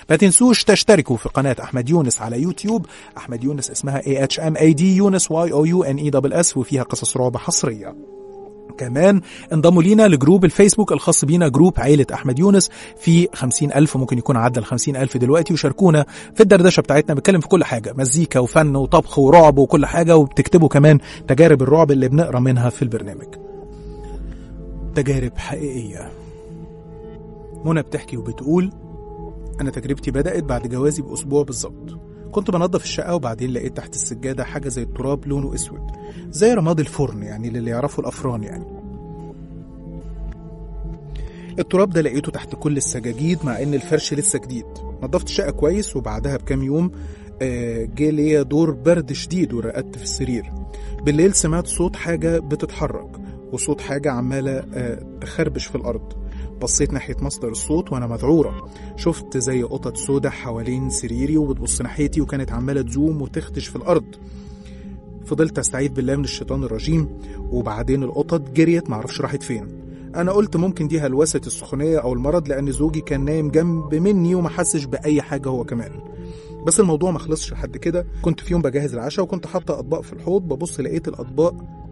ما تنسوش تشتركوا في قناة أحمد يونس على يوتيوب أحمد يونس اسمها A H M A D يونس Y O U N E S S وفيها قصص رعب حصرية كمان انضموا لينا لجروب الفيسبوك الخاص بينا جروب عيلة أحمد يونس في خمسين ألف ممكن يكون عدى الخمسين ألف دلوقتي وشاركونا في الدردشة بتاعتنا بنتكلم في كل حاجة مزيكا وفن وطبخ ورعب وكل حاجة وبتكتبوا كمان تجارب الرعب اللي بنقرا منها في البرنامج تجارب حقيقية منى بتحكي وبتقول أنا تجربتي بدأت بعد جوازي بأسبوع بالظبط كنت بنظف الشقة وبعدين لقيت تحت السجادة حاجة زي التراب لونه أسود زي رماد الفرن يعني للي يعرفوا الأفران يعني التراب ده لقيته تحت كل السجاجيد مع ان الفرش لسه جديد نظفت الشقة كويس وبعدها بكام يوم آه، جه ليا دور برد شديد ورقدت في السرير بالليل سمعت صوت حاجة بتتحرك وصوت حاجة عمالة آه، تخربش في الأرض بصيت ناحية مصدر الصوت وأنا مذعورة شفت زي قطط سودة حوالين سريري وبتبص ناحيتي وكانت عمالة تزوم وتخدش في الأرض فضلت استعيذ بالله من الشيطان الرجيم وبعدين القطط جريت معرفش راحت فين انا قلت ممكن دي هلوسه السخونيه او المرض لان زوجي كان نايم جنب مني وما حسش باي حاجه هو كمان بس الموضوع ما خلصش لحد كده كنت في يوم بجهز العشاء وكنت حاطه اطباق في الحوض ببص لقيت الاطباق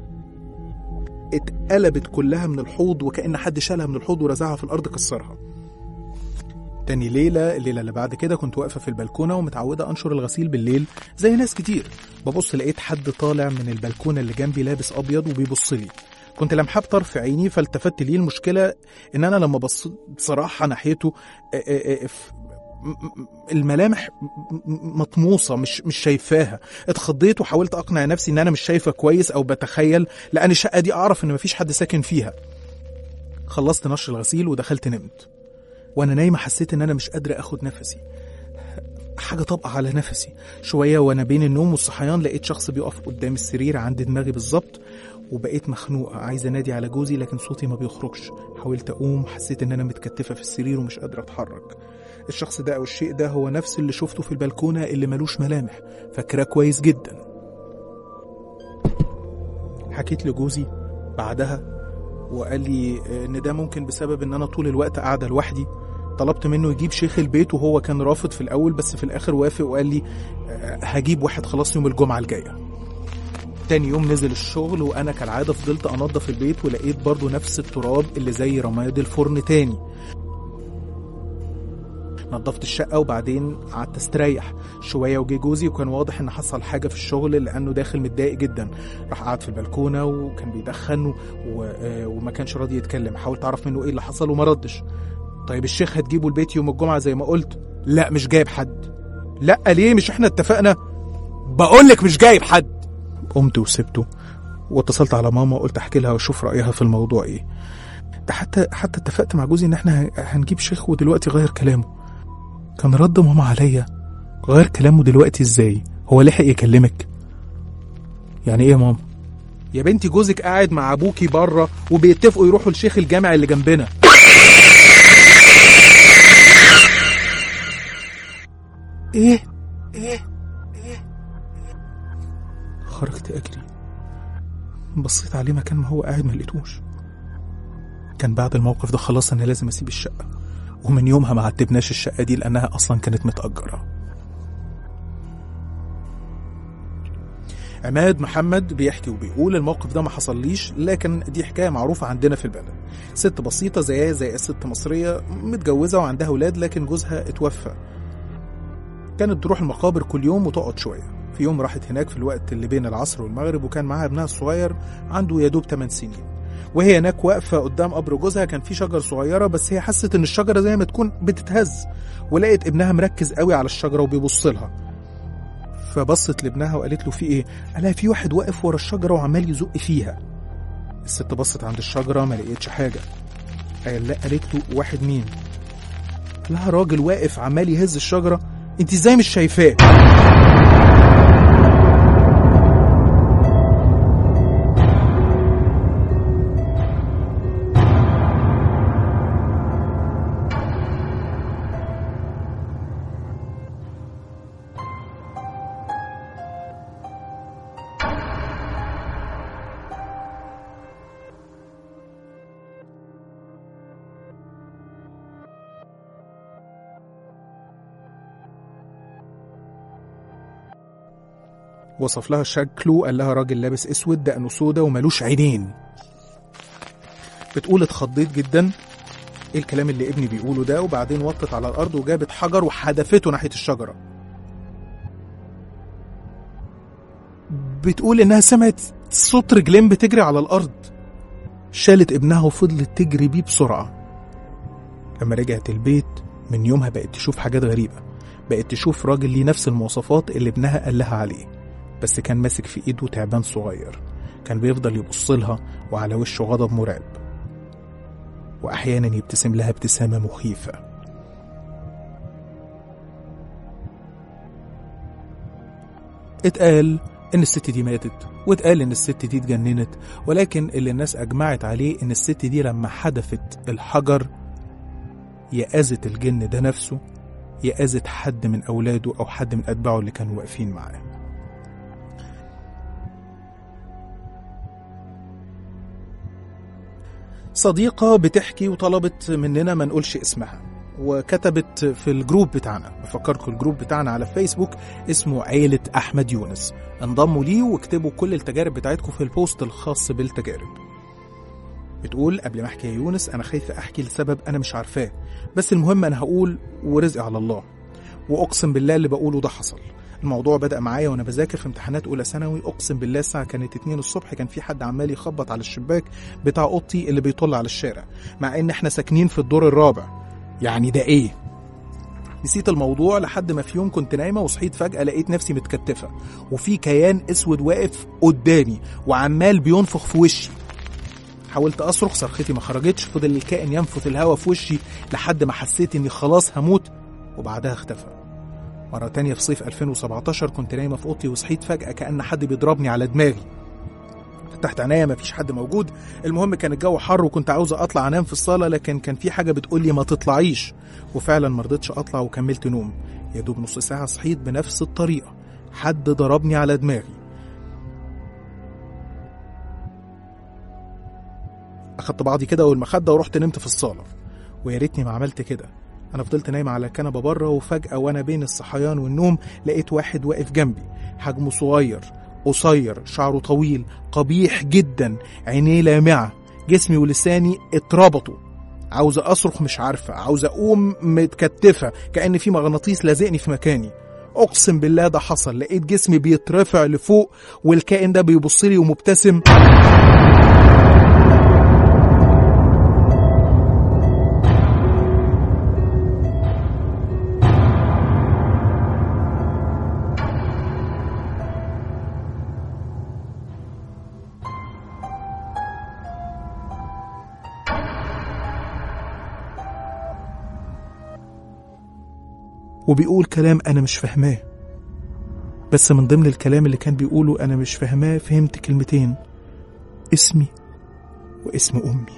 اتقلبت كلها من الحوض وكأن حد شالها من الحوض ورزعها في الأرض كسرها تاني ليلة الليلة اللي بعد كده كنت واقفة في البلكونة ومتعودة أنشر الغسيل بالليل زي ناس كتير ببص لقيت حد طالع من البلكونة اللي جنبي لابس أبيض وبيبص لي كنت لمحاه بطرف عيني فالتفت ليه المشكلة إن أنا لما بصيت بصراحة ناحيته آه، آه، آه، ف- م- م- الملامح م- م- مطموسة مش مش شايفاها اتخضيت وحاولت أقنع نفسي إن أنا مش شايفة كويس أو بتخيل لأن الشقة دي أعرف إن مفيش حد ساكن فيها خلصت نشر الغسيل ودخلت نمت وانا نايمه حسيت ان انا مش قادره اخد نفسي حاجه طابقه على نفسي شويه وانا بين النوم والصحيان لقيت شخص بيقف قدام السرير عند دماغي بالظبط وبقيت مخنوقه عايزه انادي على جوزي لكن صوتي ما بيخرجش حاولت اقوم حسيت ان انا متكتفه في السرير ومش قادره اتحرك الشخص ده او الشيء ده هو نفس اللي شفته في البلكونه اللي ملوش ملامح فاكراه كويس جدا حكيت لجوزي بعدها وقال لي ان ده ممكن بسبب ان انا طول الوقت قاعده لوحدي طلبت منه يجيب شيخ البيت وهو كان رافض في الاول بس في الاخر وافق وقال لي آه، هجيب واحد خلاص يوم الجمعه الجايه تاني يوم نزل الشغل وانا كالعاده فضلت انضف البيت ولقيت برضو نفس التراب اللي زي رماد الفرن تاني نظفت الشقة وبعدين قعدت استريح شوية وجي جوزي وكان واضح ان حصل حاجة في الشغل لانه داخل متضايق جدا راح قعد في البلكونة وكان بيدخن و... آه، وما كانش راضي يتكلم حاولت اعرف منه ايه اللي حصل وما ردش طيب الشيخ هتجيبه البيت يوم الجمعة زي ما قلت لا مش جايب حد لا ليه مش احنا اتفقنا بقولك مش جايب حد قمت وسبته واتصلت على ماما وقلت احكي لها واشوف رايها في الموضوع ايه ده حتى حتى اتفقت مع جوزي ان احنا هنجيب شيخ ودلوقتي غير كلامه كان رد ماما عليا غير كلامه دلوقتي ازاي هو لحق يكلمك يعني ايه يا ماما يا بنتي جوزك قاعد مع ابوكي بره وبيتفقوا يروحوا لشيخ الجامع اللي جنبنا ايه ايه ايه خرجت اجري بصيت عليه مكان ما هو قاعد ما لقيتوش كان بعد الموقف ده خلاص انا لازم اسيب الشقه ومن يومها ما عتبناش الشقه دي لانها اصلا كانت متاجره عماد محمد بيحكي وبيقول الموقف ده ما حصليش لكن دي حكايه معروفه عندنا في البلد ست بسيطه زيها زي الست مصريه متجوزه وعندها اولاد لكن جوزها اتوفى كانت تروح المقابر كل يوم وتقعد شويه في يوم راحت هناك في الوقت اللي بين العصر والمغرب وكان معاها ابنها الصغير عنده يا دوب 8 سنين وهي هناك واقفه قدام قبر جوزها كان في شجر صغيره بس هي حست ان الشجره زي ما تكون بتتهز ولقيت ابنها مركز قوي على الشجره وبيبص لها فبصت لابنها وقالت له في ايه قالها في واحد واقف ورا الشجره وعمال يزق فيها الست بصت عند الشجره ما لقيتش حاجه قال لا قالت له واحد مين لها راجل واقف عمال يهز الشجره انت ازاي مش شايفاه وصف لها شكله قال لها راجل لابس اسود دقنه سودا وملوش عينين بتقول اتخضيت جدا ايه الكلام اللي ابني بيقوله ده وبعدين وطت على الارض وجابت حجر وحدفته ناحيه الشجره بتقول انها سمعت صوت رجلين بتجري على الارض شالت ابنها وفضلت تجري بيه بسرعه لما رجعت البيت من يومها بقت تشوف حاجات غريبه بقت تشوف راجل ليه نفس المواصفات اللي ابنها قال لها عليه بس كان ماسك في ايده تعبان صغير كان بيفضل يبص لها وعلى وشه غضب مرعب واحيانا يبتسم لها ابتسامه مخيفه اتقال ان الست دي ماتت واتقال ان الست دي اتجننت ولكن اللي الناس اجمعت عليه ان الست دي لما حدفت الحجر يا اذت الجن ده نفسه يا اذت حد من اولاده او حد من اتباعه اللي كانوا واقفين معاه صديقة بتحكي وطلبت مننا ما نقولش اسمها وكتبت في الجروب بتاعنا بفكركم الجروب بتاعنا على فيسبوك اسمه عيلة أحمد يونس انضموا ليه واكتبوا كل التجارب بتاعتكم في البوست الخاص بالتجارب بتقول قبل ما احكي يا يونس انا خايفة احكي لسبب انا مش عارفاه بس المهم انا هقول ورزقي على الله واقسم بالله اللي بقوله ده حصل الموضوع بدأ معايا وانا بذاكر في امتحانات اولى ثانوي اقسم بالله الساعه كانت 2 الصبح كان في حد عمال يخبط على الشباك بتاع اوضتي اللي بيطل على الشارع مع ان احنا ساكنين في الدور الرابع يعني ده ايه نسيت الموضوع لحد ما في يوم كنت نايمه وصحيت فجاه لقيت نفسي متكتفه وفي كيان اسود واقف قدامي وعمال بينفخ في وشي حاولت اصرخ صرختي ما خرجتش فضل الكائن ينفث الهواء في وشي لحد ما حسيت اني خلاص هموت وبعدها اختفى مرة تانية في صيف 2017 كنت نايمة في أوضتي وصحيت فجأة كأن حد بيضربني على دماغي فتحت عينيا مفيش حد موجود المهم كان الجو حر وكنت عاوزة أطلع أنام في الصالة لكن كان في حاجة بتقول لي ما تطلعيش وفعلا مرضتش أطلع وكملت نوم يا دوب نص ساعة صحيت بنفس الطريقة حد ضربني على دماغي أخدت بعضي كده والمخدة ورحت نمت في الصالة ويا ريتني ما عملت كده انا فضلت نايم على الكنبه بره وفجاه وانا بين الصحيان والنوم لقيت واحد واقف جنبي حجمه صغير قصير شعره طويل قبيح جدا عينيه لامعه جسمي ولساني اتربطوا عاوزه اصرخ مش عارفه عاوزه اقوم متكتفه كان في مغناطيس لازقني في مكاني اقسم بالله ده حصل لقيت جسمي بيترفع لفوق والكائن ده بيبص لي ومبتسم وبيقول كلام أنا مش فاهماه بس من ضمن الكلام اللي كان بيقوله أنا مش فاهماه فهمت كلمتين اسمي واسم أمي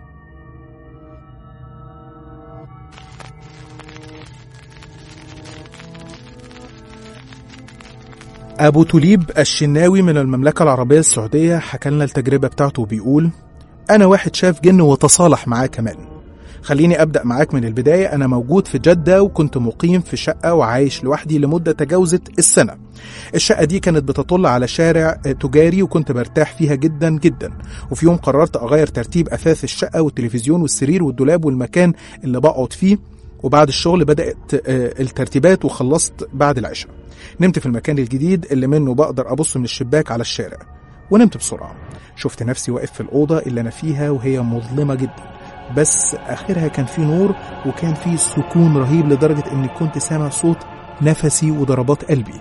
أبو تليب الشناوي من المملكة العربية السعودية حكى لنا التجربة بتاعته وبيقول أنا واحد شاف جن وتصالح معاه كمان خليني أبدأ معاك من البداية أنا موجود في جدة وكنت مقيم في شقة وعايش لوحدي لمدة تجاوزت السنة الشقة دي كانت بتطل على شارع تجاري وكنت برتاح فيها جدا جدا وفي يوم قررت أغير ترتيب أثاث الشقة والتلفزيون والسرير والدولاب والمكان اللي بقعد فيه وبعد الشغل بدأت الترتيبات وخلصت بعد العشاء نمت في المكان الجديد اللي منه بقدر أبص من الشباك على الشارع ونمت بسرعة شفت نفسي واقف في الأوضة اللي أنا فيها وهي مظلمة جدا بس آخرها كان في نور وكان في سكون رهيب لدرجة إني كنت سامع صوت نفسي وضربات قلبي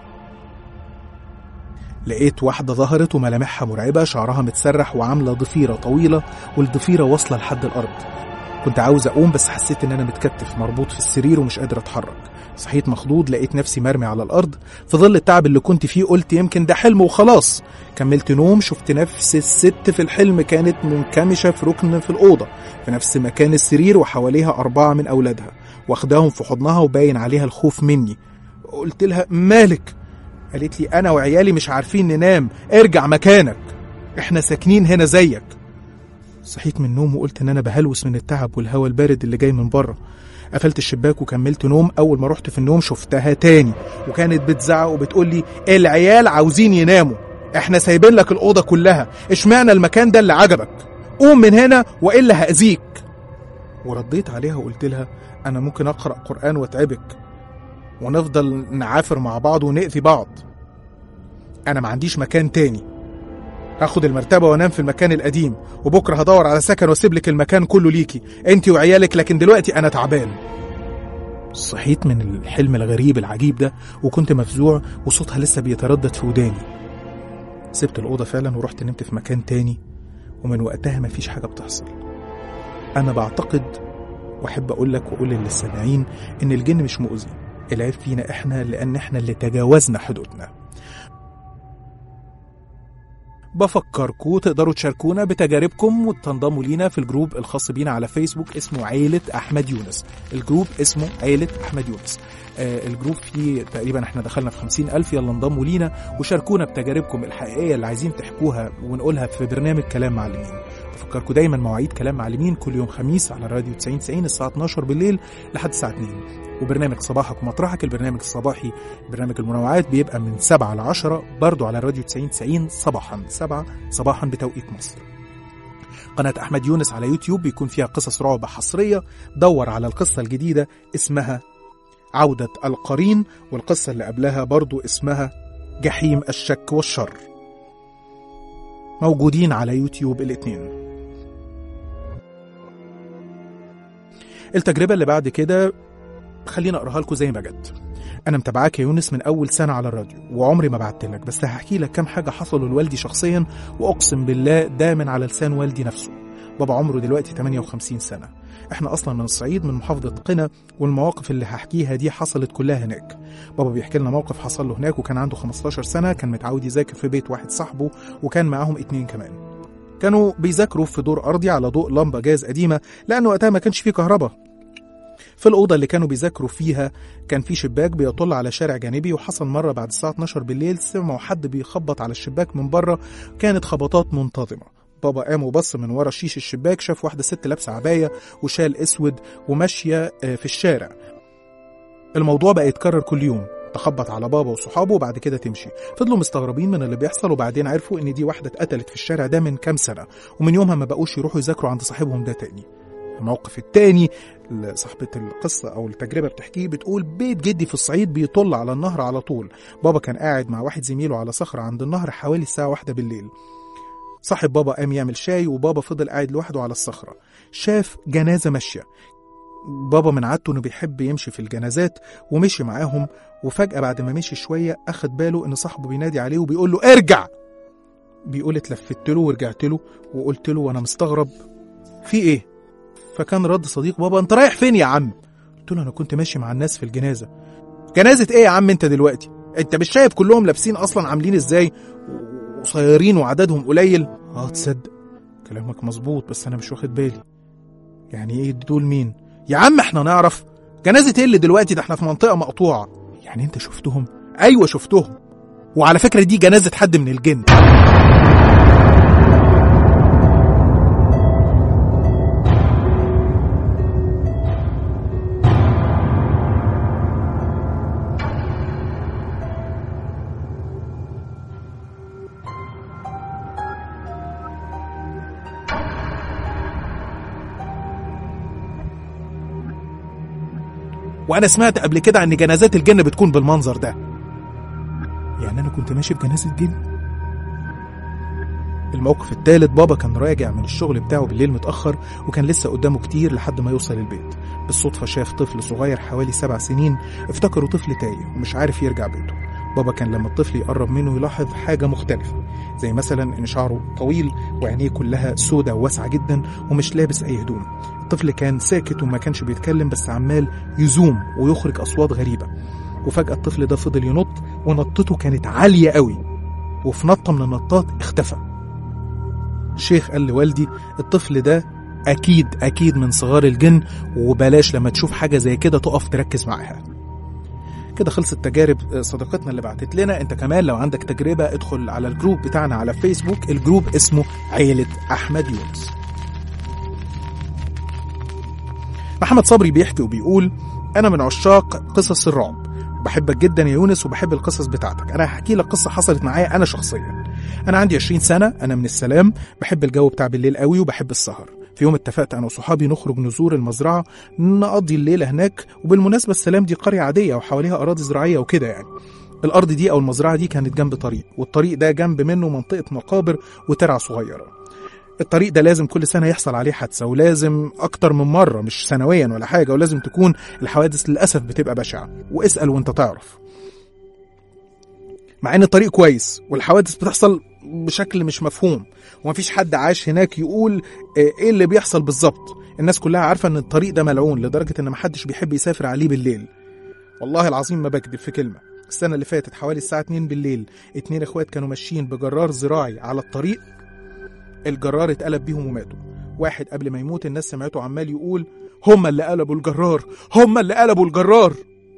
لقيت واحدة ظهرت وملامحها مرعبة شعرها متسرح وعاملة ضفيرة طويلة والضفيرة واصلة لحد الأرض كنت عاوز أقوم بس حسيت إن أنا متكتف مربوط في السرير ومش قادر أتحرك صحيت مخضوض لقيت نفسي مرمي على الأرض في ظل التعب اللي كنت فيه قلت يمكن ده حلم وخلاص كملت نوم شفت نفس الست في الحلم كانت منكمشة في ركن في الأوضة في نفس مكان السرير وحواليها أربعة من أولادها واخداهم في حضنها وباين عليها الخوف مني قلت لها مالك قالت لي أنا وعيالي مش عارفين ننام ارجع مكانك احنا ساكنين هنا زيك صحيت من النوم وقلت ان انا بهلوس من التعب والهواء البارد اللي جاي من بره قفلت الشباك وكملت نوم اول ما رحت في النوم شفتها تاني وكانت بتزعق وبتقول لي العيال عاوزين يناموا احنا سايبين لك الاوضه كلها اشمعنى المكان ده اللي عجبك قوم من هنا والا هاذيك ورديت عليها وقلت لها انا ممكن اقرا قران واتعبك ونفضل نعافر مع بعض ونأذي بعض انا ما عنديش مكان تاني هاخد المرتبة وانام في المكان القديم وبكرة هدور على سكن واسيب لك المكان كله ليكي انت وعيالك لكن دلوقتي انا تعبان صحيت من الحلم الغريب العجيب ده وكنت مفزوع وصوتها لسه بيتردد في وداني سبت الأوضة فعلا ورحت نمت في مكان تاني ومن وقتها مفيش حاجة بتحصل أنا بعتقد وأحب أقول لك وأقول للسامعين إن الجن مش مؤذي العيب فينا إحنا لأن إحنا اللي تجاوزنا حدودنا بفكركم تقدروا تشاركونا بتجاربكم وتنضموا لينا في الجروب الخاص بينا على فيسبوك اسمه عيلة أحمد يونس الجروب اسمه عيلة أحمد يونس آه الجروب فيه تقريبا احنا دخلنا في خمسين ألف يلا انضموا لينا وشاركونا بتجاربكم الحقيقية اللي عايزين تحكوها ونقولها في برنامج كلام معلمين بفكركم دايما مواعيد كلام معلمين كل يوم خميس على الراديو 90 90 الساعة 12 بالليل لحد الساعة 2 وبرنامج صباحك ومطرحك البرنامج الصباحي برنامج المنوعات بيبقى من 7 ل 10 برضو على الراديو 90 90 صباحا 7 صباحا بتوقيت مصر قناة أحمد يونس على يوتيوب بيكون فيها قصص رعب حصرية دور على القصة الجديدة اسمها عودة القرين والقصة اللي قبلها برضو اسمها جحيم الشك والشر موجودين على يوتيوب الاتنين التجربة اللي بعد كده خليني اقراها لكم زي ما جت انا متابعاك يا يونس من اول سنه على الراديو وعمري ما بعت لك بس هحكي لك كام حاجه حصلوا لوالدي شخصيا واقسم بالله ده من على لسان والدي نفسه بابا عمره دلوقتي 58 سنه احنا اصلا من الصعيد من محافظه قنا والمواقف اللي هحكيها دي حصلت كلها هناك بابا بيحكي لنا موقف حصل له هناك وكان عنده 15 سنه كان متعود يذاكر في بيت واحد صاحبه وكان معاهم اتنين كمان كانوا بيذاكروا في دور ارضي على ضوء لمبه جاز قديمه لانه وقتها ما كانش فيه كهرباء في الأوضة اللي كانوا بيذاكروا فيها كان في شباك بيطل على شارع جانبي وحصل مرة بعد الساعة 12 بالليل سمعوا حد بيخبط على الشباك من بره كانت خبطات منتظمة بابا قام وبص من ورا شيش الشباك شاف واحدة ست لابسة عباية وشال أسود وماشية في الشارع الموضوع بقى يتكرر كل يوم تخبط على بابا وصحابه وبعد كده تمشي فضلوا مستغربين من اللي بيحصل وبعدين عرفوا ان دي واحدة اتقتلت في الشارع ده من كام سنة ومن يومها ما بقوش يروحوا يذاكروا عند صاحبهم ده تاني الموقف التاني صاحبة القصة أو التجربة بتحكيه بتقول بيت جدي في الصعيد بيطل على النهر على طول بابا كان قاعد مع واحد زميله على صخرة عند النهر حوالي الساعة واحدة بالليل صاحب بابا قام يعمل شاي وبابا فضل قاعد لوحده على الصخرة شاف جنازة ماشية بابا من عادته انه بيحب يمشي في الجنازات ومشي معاهم وفجأة بعد ما مشي شوية أخد باله إن صاحبه بينادي عليه وبيقول له ارجع بيقول اتلفت له ورجعت له وقلت له وأنا مستغرب في إيه؟ فكان رد صديق بابا انت رايح فين يا عم قلت له انا كنت ماشي مع الناس في الجنازه جنازه ايه يا عم انت دلوقتي انت مش شايف كلهم لابسين اصلا عاملين ازاي وقصيرين وعددهم قليل اه تصدق كلامك مظبوط بس انا مش واخد بالي يعني ايه دول مين يا عم احنا نعرف جنازه ايه اللي دلوقتي ده احنا في منطقه مقطوعه يعني انت شفتهم ايوه شفتهم وعلى فكره دي جنازه حد من الجن وانا سمعت قبل كده ان جنازات الجن بتكون بالمنظر ده يعني انا كنت ماشي بجنازه جن الموقف الثالث بابا كان راجع من الشغل بتاعه بالليل متأخر وكان لسه قدامه كتير لحد ما يوصل البيت بالصدفة شاف طفل صغير حوالي سبع سنين افتكره طفل تايه ومش عارف يرجع بيته بابا كان لما الطفل يقرب منه يلاحظ حاجة مختلفة زي مثلا إن شعره طويل وعينيه كلها سودة وواسعة جدا ومش لابس أي هدوم الطفل كان ساكت وما كانش بيتكلم بس عمال يزوم ويخرج أصوات غريبة وفجأة الطفل ده فضل ينط ونطته كانت عالية قوي وفي نطة من النطات اختفى الشيخ قال لوالدي الطفل ده أكيد أكيد من صغار الجن وبلاش لما تشوف حاجة زي كده تقف تركز معاها كده خلصت تجارب صديقتنا اللي بعتت لنا انت كمان لو عندك تجربة ادخل على الجروب بتاعنا على فيسبوك الجروب اسمه عيلة أحمد يونس محمد صبري بيحكي وبيقول انا من عشاق قصص الرعب بحبك جدا يا يونس وبحب القصص بتاعتك انا هحكي لك قصه حصلت معايا انا شخصيا انا عندي 20 سنه انا من السلام بحب الجو بتاع بالليل قوي وبحب السهر في يوم اتفقت انا وصحابي نخرج نزور المزرعه نقضي الليله هناك وبالمناسبه السلام دي قريه عاديه وحواليها اراضي زراعيه وكده يعني الارض دي او المزرعه دي كانت جنب طريق والطريق ده جنب منه منطقه مقابر وترع صغيره الطريق ده لازم كل سنه يحصل عليه حادثه ولازم اكتر من مره مش سنويا ولا حاجه ولازم تكون الحوادث للاسف بتبقى بشعه واسال وانت تعرف مع ان الطريق كويس والحوادث بتحصل بشكل مش مفهوم ومفيش حد عاش هناك يقول ايه اللي بيحصل بالظبط الناس كلها عارفه ان الطريق ده ملعون لدرجه ان محدش بيحب يسافر عليه بالليل والله العظيم ما بكذب في كلمه السنه اللي فاتت حوالي الساعه 2 بالليل اتنين اخوات كانوا ماشيين بجرار زراعي على الطريق الجرار اتقلب بيهم وماتوا واحد قبل ما يموت الناس سمعته عمال يقول هما اللي قلبوا الجرار هما اللي قلبوا الجرار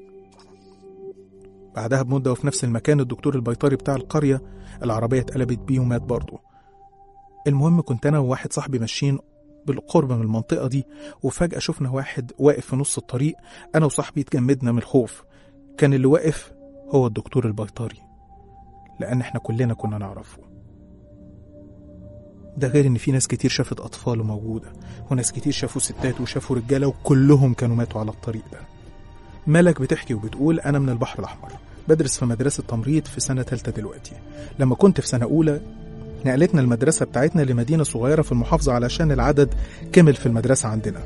بعدها بمدة وفي نفس المكان الدكتور البيطري بتاع القرية العربية اتقلبت بيه ومات برضه المهم كنت أنا وواحد صاحبي ماشيين بالقرب من المنطقة دي وفجأة شفنا واحد واقف في نص الطريق أنا وصاحبي اتجمدنا من الخوف كان اللي واقف هو الدكتور البيطري لأن احنا كلنا كنا نعرفه ده غير ان في ناس كتير شافت اطفال موجوده وناس كتير شافوا ستات وشافوا رجاله وكلهم كانوا ماتوا على الطريق ده ملك بتحكي وبتقول انا من البحر الاحمر بدرس في مدرسه تمريض في سنه ثالثه دلوقتي لما كنت في سنه اولى نقلتنا المدرسه بتاعتنا لمدينه صغيره في المحافظه علشان العدد كمل في المدرسه عندنا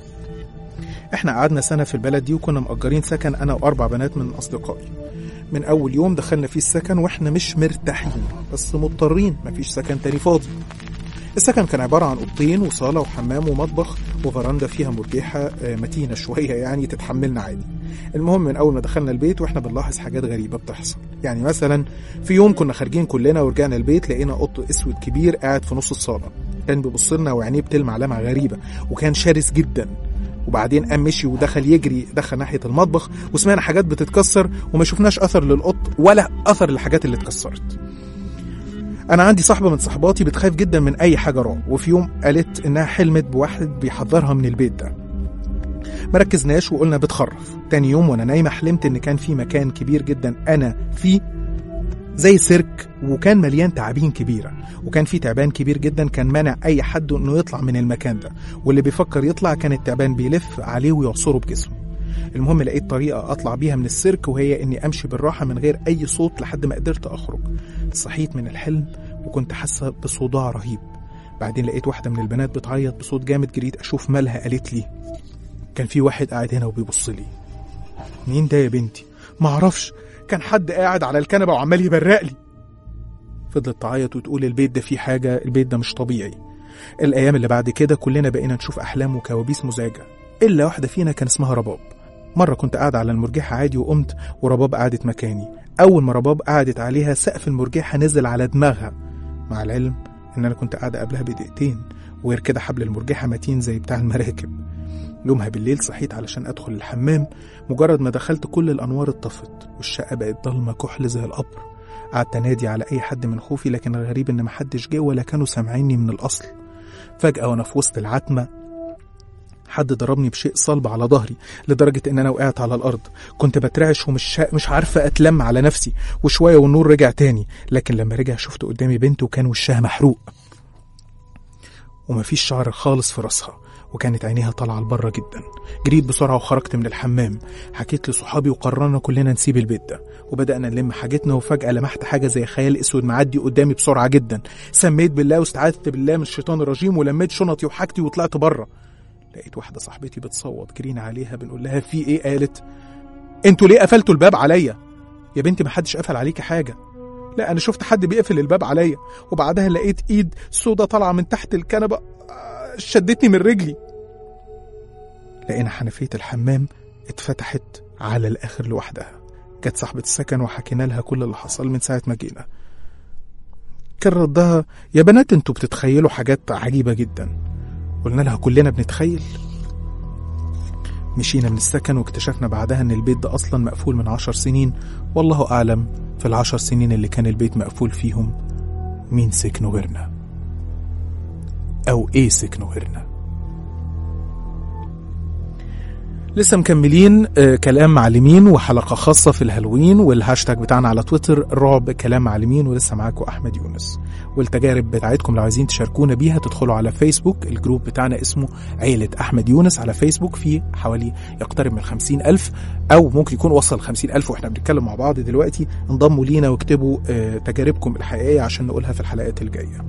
احنا قعدنا سنه في البلد دي وكنا مأجرين سكن انا واربع بنات من اصدقائي من اول يوم دخلنا فيه السكن واحنا مش مرتاحين بس مضطرين مفيش سكن تاني فاضي السكن كان عبارة عن أوضتين وصالة وحمام ومطبخ وفرندا فيها مرجحة متينة شوية يعني تتحملنا عادي المهم من أول ما دخلنا البيت وإحنا بنلاحظ حاجات غريبة بتحصل يعني مثلا في يوم كنا خارجين كلنا ورجعنا البيت لقينا قط أسود كبير قاعد في نص الصالة كان بيبص لنا وعينيه بتلمع لمعة غريبة وكان شرس جدا وبعدين قام مشي ودخل يجري دخل ناحية المطبخ وسمعنا حاجات بتتكسر وما شفناش أثر للقط ولا أثر للحاجات اللي اتكسرت انا عندي صاحبه من صحباتي بتخاف جدا من اي حاجه رعب وفي يوم قالت انها حلمت بواحد بيحذرها من البيت ده مركزناش وقلنا بتخرف تاني يوم وانا نايمه حلمت ان كان في مكان كبير جدا انا فيه زي سيرك وكان مليان تعابين كبيره وكان في تعبان كبير جدا كان مانع اي حد انه يطلع من المكان ده واللي بيفكر يطلع كان التعبان بيلف عليه ويعصره بجسمه المهم لقيت طريقة أطلع بيها من السيرك وهي إني أمشي بالراحة من غير أي صوت لحد ما قدرت أخرج صحيت من الحلم وكنت حاسة بصداع رهيب بعدين لقيت واحدة من البنات بتعيط بصوت جامد جريت أشوف مالها قالت لي كان في واحد قاعد هنا وبيبص لي مين ده يا بنتي معرفش كان حد قاعد على الكنبة وعمال يبرق لي فضلت تعيط وتقول البيت ده فيه حاجة البيت ده مش طبيعي الأيام اللي بعد كده كلنا بقينا نشوف أحلام وكوابيس مزعجة إلا واحدة فينا كان اسمها رباب مرة كنت قاعد على المرجحة عادي وقمت ورباب قعدت مكاني أول ما رباب قعدت عليها سقف المرجحة نزل على دماغها مع العلم إن أنا كنت قاعدة قبلها بدقيقتين وغير كده حبل المرجحة متين زي بتاع المراكب يومها بالليل صحيت علشان أدخل الحمام مجرد ما دخلت كل الأنوار اتطفت والشقة بقت ضلمة كحل زي القبر قعدت أنادي على أي حد من خوفي لكن الغريب إن محدش جه ولا كانوا سامعيني من الأصل فجأة وأنا في وسط العتمة حد ضربني بشيء صلب على ظهري لدرجة إن أنا وقعت على الأرض كنت بترعش ومش شا... مش عارفة أتلم على نفسي وشوية والنور رجع تاني لكن لما رجع شفت قدامي بنت وكان وشها محروق ومفيش شعر خالص في راسها وكانت عينيها طالعة لبره جدا جريت بسرعة وخرجت من الحمام حكيت لصحابي وقررنا كلنا نسيب البيت ده وبدأنا نلم حاجتنا وفجأة لمحت حاجة زي خيال أسود معدي قدامي بسرعة جدا سميت بالله واستعاذت بالله من الشيطان الرجيم ولميت شنطي وحاجتي وطلعت بره لقيت واحدة صاحبتي بتصوت جرينا عليها بنقول لها في ايه قالت انتوا ليه قفلتوا الباب عليا يا بنتي محدش قفل عليكي حاجة لا انا شفت حد بيقفل الباب عليا وبعدها لقيت ايد سودا طالعة من تحت الكنبة شدتني من رجلي لقينا حنفية الحمام اتفتحت على الآخر لوحدها جت صاحبة السكن وحكينا لها كل اللي حصل من ساعة ما جينا كان ردها يا بنات انتوا بتتخيلوا حاجات عجيبة جدا قلنا لها كلنا بنتخيل مشينا من السكن واكتشفنا بعدها ان البيت ده اصلا مقفول من عشر سنين والله اعلم في العشر سنين اللي كان البيت مقفول فيهم مين سكنوا غيرنا او ايه سكنوا غيرنا لسه مكملين آه، كلام معلمين وحلقة خاصة في الهالوين والهاشتاج بتاعنا على تويتر رعب كلام معلمين ولسه معاكم أحمد يونس والتجارب بتاعتكم لو عايزين تشاركونا بيها تدخلوا على فيسبوك الجروب بتاعنا اسمه عيلة أحمد يونس على فيسبوك في حوالي يقترب من خمسين ألف أو ممكن يكون وصل خمسين ألف وإحنا بنتكلم مع بعض دلوقتي انضموا لينا واكتبوا آه، تجاربكم الحقيقية عشان نقولها في الحلقات الجاية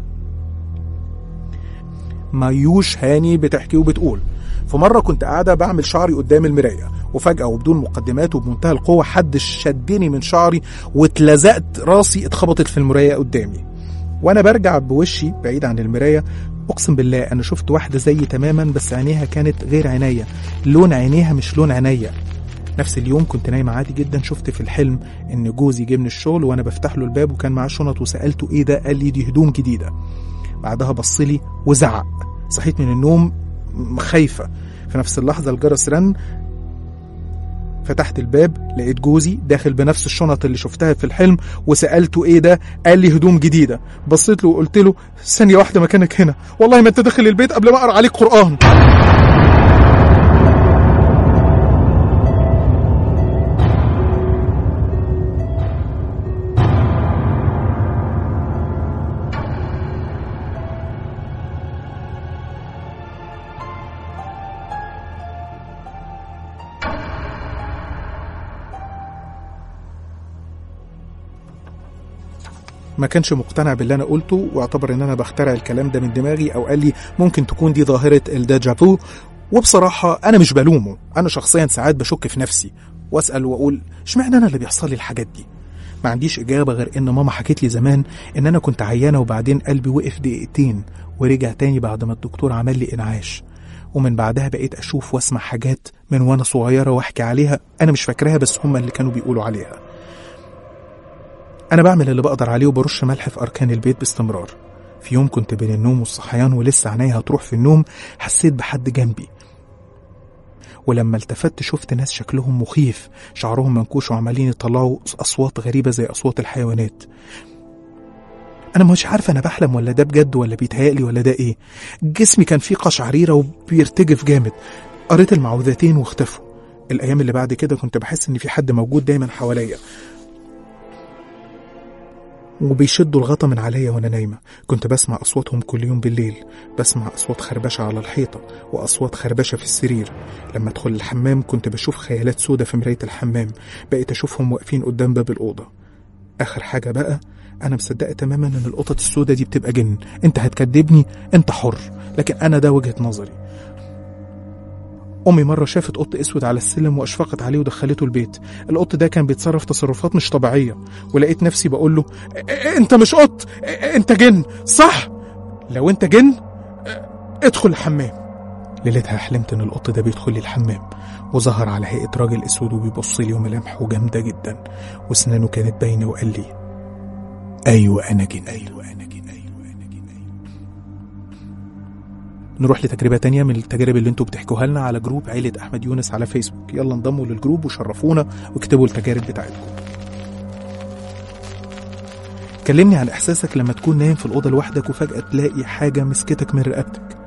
مايوش هاني بتحكي وبتقول في مرة كنت قاعدة بعمل شعري قدام المراية وفجأة وبدون مقدمات وبمنتهى القوة حد شدني من شعري واتلزقت راسي اتخبطت في المراية قدامي وانا برجع بوشي بعيد عن المراية اقسم بالله انا شفت واحدة زي تماما بس عينيها كانت غير عينيا لون عينيها مش لون عينيا نفس اليوم كنت نايمة عادي جدا شفت في الحلم ان جوزي جه من الشغل وانا بفتح له الباب وكان معاه شنط وسألته ايه ده قال لي دي هدوم جديدة بعدها بصلي وزعق صحيت من النوم م- خايفة في نفس اللحظة الجرس رن فتحت الباب لقيت جوزي داخل بنفس الشنط اللي شفتها في الحلم وسألته ايه ده قال لي هدوم جديدة بصيت له وقلت له ثانية واحدة مكانك هنا والله ما انت داخل البيت قبل ما اقرا عليك قرآن ما كانش مقتنع باللي انا قلته واعتبر ان انا بخترع الكلام ده من دماغي او قال لي ممكن تكون دي ظاهره الديجافو وبصراحه انا مش بلومه انا شخصيا ساعات بشك في نفسي واسال واقول اشمعنى انا اللي بيحصل لي الحاجات دي ما عنديش اجابه غير ان ماما حكت لي زمان ان انا كنت عيانه وبعدين قلبي وقف دقيقتين ورجع تاني بعد ما الدكتور عمل لي انعاش ومن بعدها بقيت اشوف واسمع حاجات من وانا صغيره واحكي عليها انا مش فاكراها بس هم اللي كانوا بيقولوا عليها أنا بعمل اللي بقدر عليه وبرش ملح في أركان البيت باستمرار في يوم كنت بين النوم والصحيان ولسه عينيا هتروح في النوم حسيت بحد جنبي ولما التفت شفت ناس شكلهم مخيف شعرهم منكوش وعمالين يطلعوا أصوات غريبة زي أصوات الحيوانات أنا مش عارف أنا بحلم ولا ده بجد ولا بيتهيألي ولا ده إيه جسمي كان فيه قشعريرة وبيرتجف جامد قريت المعوذتين واختفوا الأيام اللي بعد كده كنت بحس إن في حد موجود دايما حواليا وبيشدوا الغطا من عليا وانا نايمة كنت بسمع أصواتهم كل يوم بالليل بسمع أصوات خربشة على الحيطة وأصوات خربشة في السرير لما أدخل الحمام كنت بشوف خيالات سودة في مراية الحمام بقيت أشوفهم واقفين قدام باب الأوضة آخر حاجة بقى أنا مصدقة تماما إن القطط السودة دي بتبقى جن أنت هتكدبني أنت حر لكن أنا ده وجهة نظري أمي مرة شافت قط أسود على السلم وأشفقت عليه ودخلته البيت القط ده كان بيتصرف تصرفات مش طبيعية ولقيت نفسي بقول له "إ- إ- أنت مش قط إ- أنت جن صح لو أنت جن إ- ادخل الحمام ليلتها حلمت إن القط ده بيدخل لي الحمام وظهر على هيئة راجل أسود وبيبص لي وملامحه جامدة جدا وأسنانه كانت باينة وقال لي أيوة أنا جن أيوة أنا جن أيوة أنا جن أيوة. نروح لتجربة تانية من التجارب اللي انتوا بتحكوها لنا على جروب عيلة أحمد يونس على فيسبوك يلا انضموا للجروب وشرفونا واكتبوا التجارب بتاعتكم كلمني عن إحساسك لما تكون نايم في الأوضة لوحدك وفجأة تلاقي حاجة مسكتك من رقبتك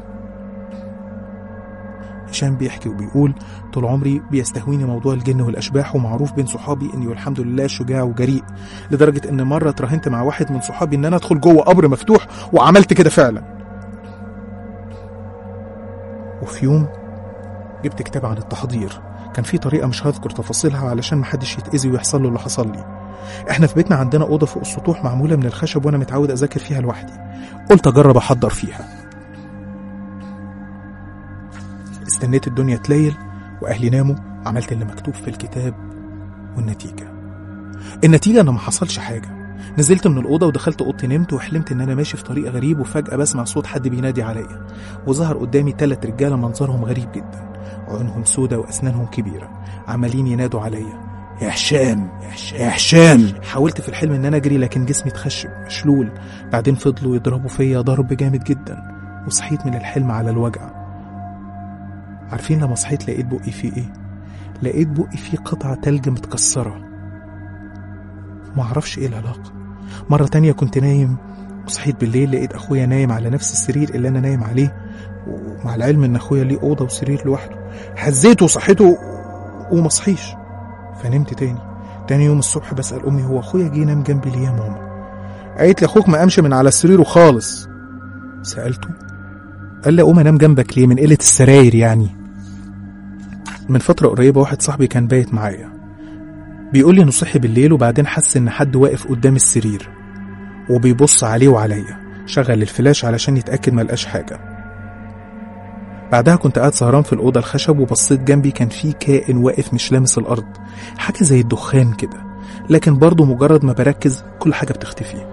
هشام بيحكي وبيقول طول عمري بيستهويني موضوع الجن والأشباح ومعروف بين صحابي إني والحمد لله شجاع وجريء لدرجة إن مرة اتراهنت مع واحد من صحابي إن أنا أدخل جوه قبر مفتوح وعملت كده فعلا وفي يوم جبت كتاب عن التحضير كان في طريقة مش هذكر تفاصيلها علشان محدش يتأذي ويحصل له اللي حصل لي احنا في بيتنا عندنا أوضة فوق السطوح معمولة من الخشب وأنا متعود أذاكر فيها لوحدي قلت أجرب أحضر فيها استنيت الدنيا تليل وأهلي ناموا عملت اللي مكتوب في الكتاب والنتيجة النتيجة إن ما حصلش حاجة نزلت من الأوضة ودخلت أوضتي نمت وحلمت إن أنا ماشي في طريق غريب وفجأة بسمع صوت حد بينادي عليا وظهر قدامي تلات رجالة منظرهم غريب جدا عيونهم سودة وأسنانهم كبيرة عمالين ينادوا عليا يا هشام يا هشام يا هشام حاولت في الحلم ان انا اجري لكن جسمي اتخشب مشلول بعدين فضلوا يضربوا فيا ضرب جامد جدا وصحيت من الحلم على الوجع عارفين لما صحيت لقيت بقي فيه ايه لقيت بقي فيه قطعة تلج متكسرة معرفش ايه العلاقة مرة تانية كنت نايم وصحيت بالليل لقيت اخويا نايم على نفس السرير اللي انا نايم عليه مع العلم ان اخويا ليه اوضه وسرير لوحده هزيته وصحيته ومصحيش فنمت تاني تاني يوم الصبح بسال امي هو اخويا جه نام جنبي ليه يا ماما قالت لي اخوك ما قامش من على سريره خالص سالته قال لي اقوم انام جنبك ليه من قله السراير يعني من فتره قريبه واحد صاحبي كان بايت معايا بيقول لي انه صحي بالليل وبعدين حس ان حد واقف قدام السرير وبيبص عليه وعليا شغل الفلاش علشان يتاكد ما لقاش حاجه بعدها كنت قاعد سهران في الأوضة الخشب وبصيت جنبي كان في كائن واقف مش لامس الأرض حاجة زي الدخان كده لكن برضه مجرد ما بركز كل حاجة بتختفي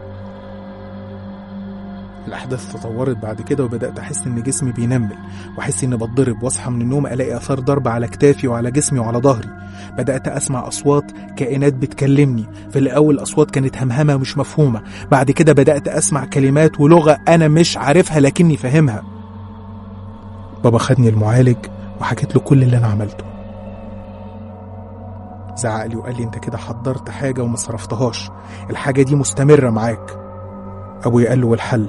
الأحداث تطورت بعد كده وبدأت أحس إن جسمي بينمل وأحس إني بتضرب وأصحى من النوم ألاقي آثار ضرب على كتافي وعلى جسمي وعلى ظهري بدأت أسمع أصوات كائنات بتكلمني في الأول الأصوات كانت همهمة ومش مفهومة بعد كده بدأت أسمع كلمات ولغة أنا مش عارفها لكني فاهمها بابا خدني المعالج وحكيت له كل اللي انا عملته زعق لي وقال لي انت كده حضرت حاجة وما صرفتهاش الحاجة دي مستمرة معاك ابويا قال له والحل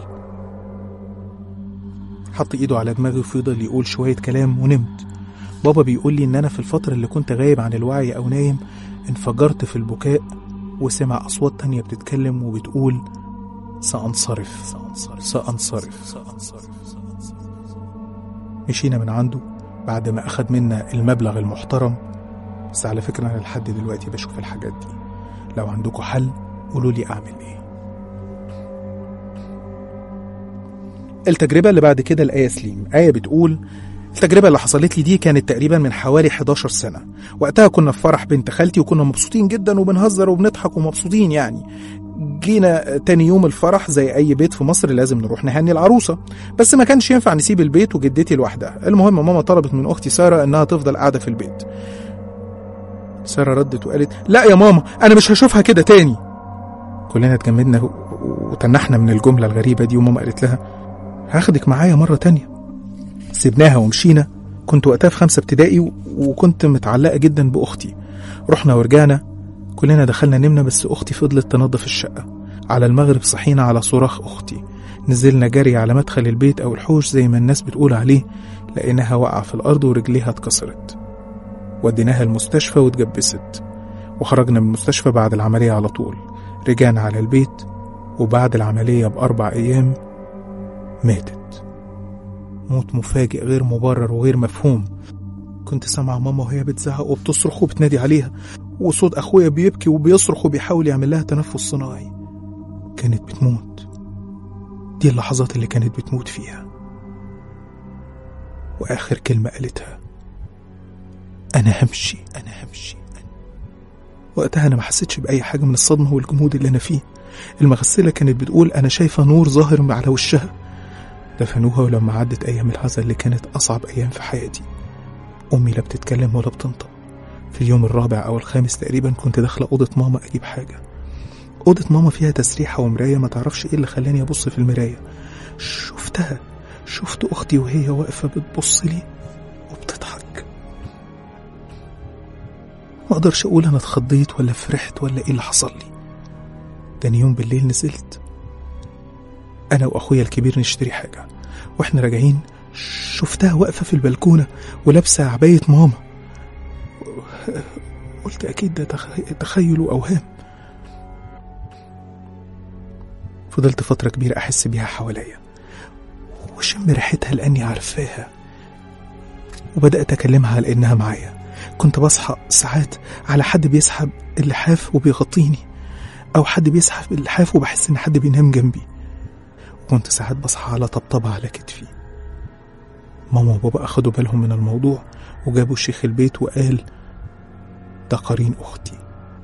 حط ايده على دماغي وفضل يقول شوية كلام ونمت بابا بيقول لي ان انا في الفترة اللي كنت غايب عن الوعي او نايم انفجرت في البكاء وسمع اصوات تانية بتتكلم وبتقول سأنصرف سأنصرف سأنصرف, سأنصرف. مشينا من عنده بعد ما أخد منا المبلغ المحترم بس على فكرة أنا لحد دلوقتي بشوف الحاجات دي لو عندكم حل قولوا لي أعمل إيه التجربة اللي بعد كده الآية سليم آية بتقول التجربة اللي حصلت لي دي كانت تقريبا من حوالي 11 سنة وقتها كنا في فرح بنت خالتي وكنا مبسوطين جدا وبنهزر وبنضحك ومبسوطين يعني جينا تاني يوم الفرح زي اي بيت في مصر لازم نروح نهني العروسه بس ما كانش ينفع نسيب البيت وجدتي لوحدها المهم ماما طلبت من اختي ساره انها تفضل قاعده في البيت ساره ردت وقالت لا يا ماما انا مش هشوفها كده تاني كلنا اتجمدنا وتنحنا من الجمله الغريبه دي وماما قالت لها هاخدك معايا مره تانية سيبناها ومشينا كنت وقتها في خمسه ابتدائي وكنت متعلقه جدا باختي رحنا ورجعنا كلنا دخلنا نمنا بس أختي فضلت تنظف الشقة على المغرب صحينا على صراخ أختي نزلنا جري على مدخل البيت أو الحوش زي ما الناس بتقول عليه لقيناها واقعة في الأرض ورجليها اتكسرت وديناها المستشفى واتجبست وخرجنا من المستشفى بعد العملية على طول رجعنا على البيت وبعد العملية بأربع أيام ماتت موت مفاجئ غير مبرر وغير مفهوم كنت سامعة ماما وهي بتزعق وبتصرخ وبتنادي عليها وصوت أخويا بيبكي وبيصرخ وبيحاول يعمل لها تنفس صناعي كانت بتموت دي اللحظات اللي كانت بتموت فيها وآخر كلمة قالتها أنا همشي أنا همشي وقتها أنا ما حسيتش بأي حاجة من الصدمة والجمود اللي أنا فيه المغسلة كانت بتقول أنا شايفة نور ظاهر على وشها دفنوها ولما عدت أيام العزا اللي كانت أصعب أيام في حياتي أمي لا بتتكلم ولا بتنطق في اليوم الرابع أو الخامس تقريبا كنت داخلة أوضة ماما أجيب حاجة أوضة ماما فيها تسريحة ومراية ما تعرفش إيه اللي خلاني أبص في المراية شفتها شفت أختي وهي واقفة بتبص لي وبتضحك ما أقدرش أقول أنا اتخضيت ولا فرحت ولا إيه اللي حصل لي تاني يوم بالليل نزلت أنا وأخويا الكبير نشتري حاجة وإحنا راجعين شفتها واقفة في البلكونة ولابسة عباية ماما قلت أكيد ده تخيل وأوهام فضلت فترة كبيرة أحس بيها حواليا وشم ريحتها لأني عارفاها وبدأت أكلمها على إنها معايا كنت بصحى ساعات على حد بيسحب اللحاف وبيغطيني أو حد بيسحب اللحاف وبحس إن حد بينام جنبي وكنت ساعات بصحى على طبطبة على كتفي ماما وبابا أخدوا بالهم من الموضوع وجابوا شيخ البيت وقال ده قرين أختي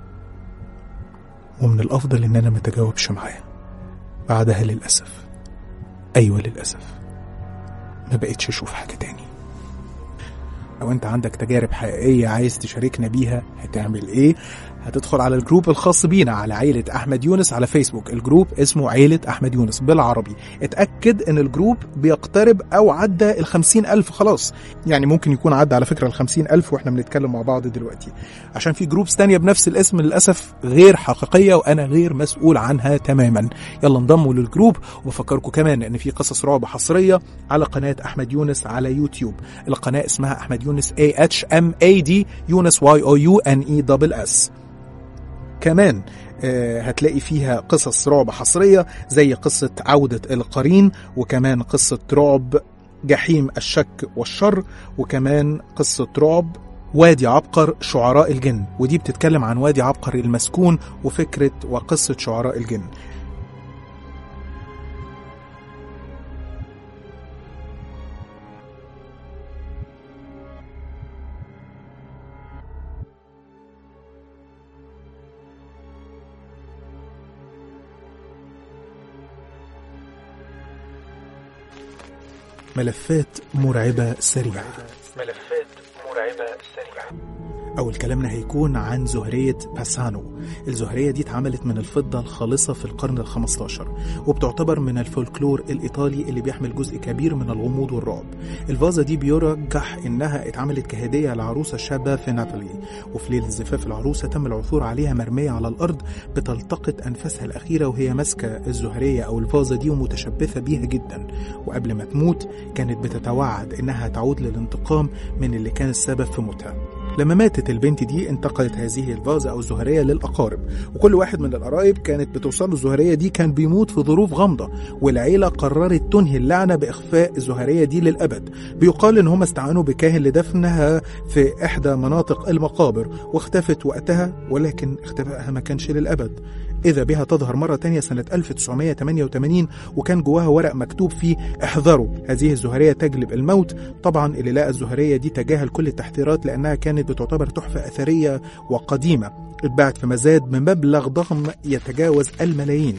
ومن الأفضل إن أنا متجاوبش معاه بعدها للأسف أيوة للأسف ما بقتش أشوف حاجة تاني لو أنت عندك تجارب حقيقية عايز تشاركنا بيها هتعمل إيه؟ هتدخل على الجروب الخاص بينا على عيلة أحمد يونس على فيسبوك الجروب اسمه عيلة أحمد يونس بالعربي اتأكد ان الجروب بيقترب أو عدى الخمسين ألف خلاص يعني ممكن يكون عدى على فكرة الخمسين ألف وإحنا بنتكلم مع بعض دلوقتي عشان في جروبس تانية بنفس الاسم للأسف غير حقيقية وأنا غير مسؤول عنها تماما يلا انضموا للجروب وبفكركم كمان ان في قصص رعب حصرية على قناة أحمد يونس على يوتيوب القناة اسمها أحمد يونس A H M A D يونس Y O U N E دبل S كمان آه، هتلاقي فيها قصص رعب حصرية زي قصة عودة القرين وكمان قصة رعب جحيم الشك والشر وكمان قصة رعب وادي عبقر شعراء الجن ودي بتتكلم عن وادي عبقر المسكون وفكرة وقصة شعراء الجن ملفات مرعبة سريعة ملفات مرعبة سريعة أول كلامنا هيكون عن زهرية باسانو الزهرية دي اتعملت من الفضة الخالصة في القرن ال15 وبتعتبر من الفولكلور الإيطالي اللي بيحمل جزء كبير من الغموض والرعب الفازة دي بيرجح إنها اتعملت كهدية لعروسة شابة في نابولي وفي ليلة زفاف العروسة تم العثور عليها مرمية على الأرض بتلتقط أنفاسها الأخيرة وهي ماسكة الزهرية أو الفازة دي ومتشبثة بيها جدا وقبل ما تموت كانت بتتوعد إنها تعود للانتقام من اللي كان السبب في موتها لما ماتت البنت دي انتقلت هذه الفازة أو الزهرية للأقارب وكل واحد من القرايب كانت بتوصل له الزهرية دي كان بيموت في ظروف غامضة والعيلة قررت تنهي اللعنة بإخفاء الزهرية دي للأبد بيقال إن هم استعانوا بكاهن لدفنها في إحدى مناطق المقابر واختفت وقتها ولكن اختفائها ما كانش للأبد إذا بها تظهر مرة تانية سنة 1988 وكان جواها ورق مكتوب فيه احذروا هذه الزهرية تجلب الموت طبعا اللي لقى الزهرية دي تجاهل كل التحذيرات لأنها كانت بتعتبر تحفة أثرية وقديمة اتباعت في مزاد بمبلغ ضخم يتجاوز الملايين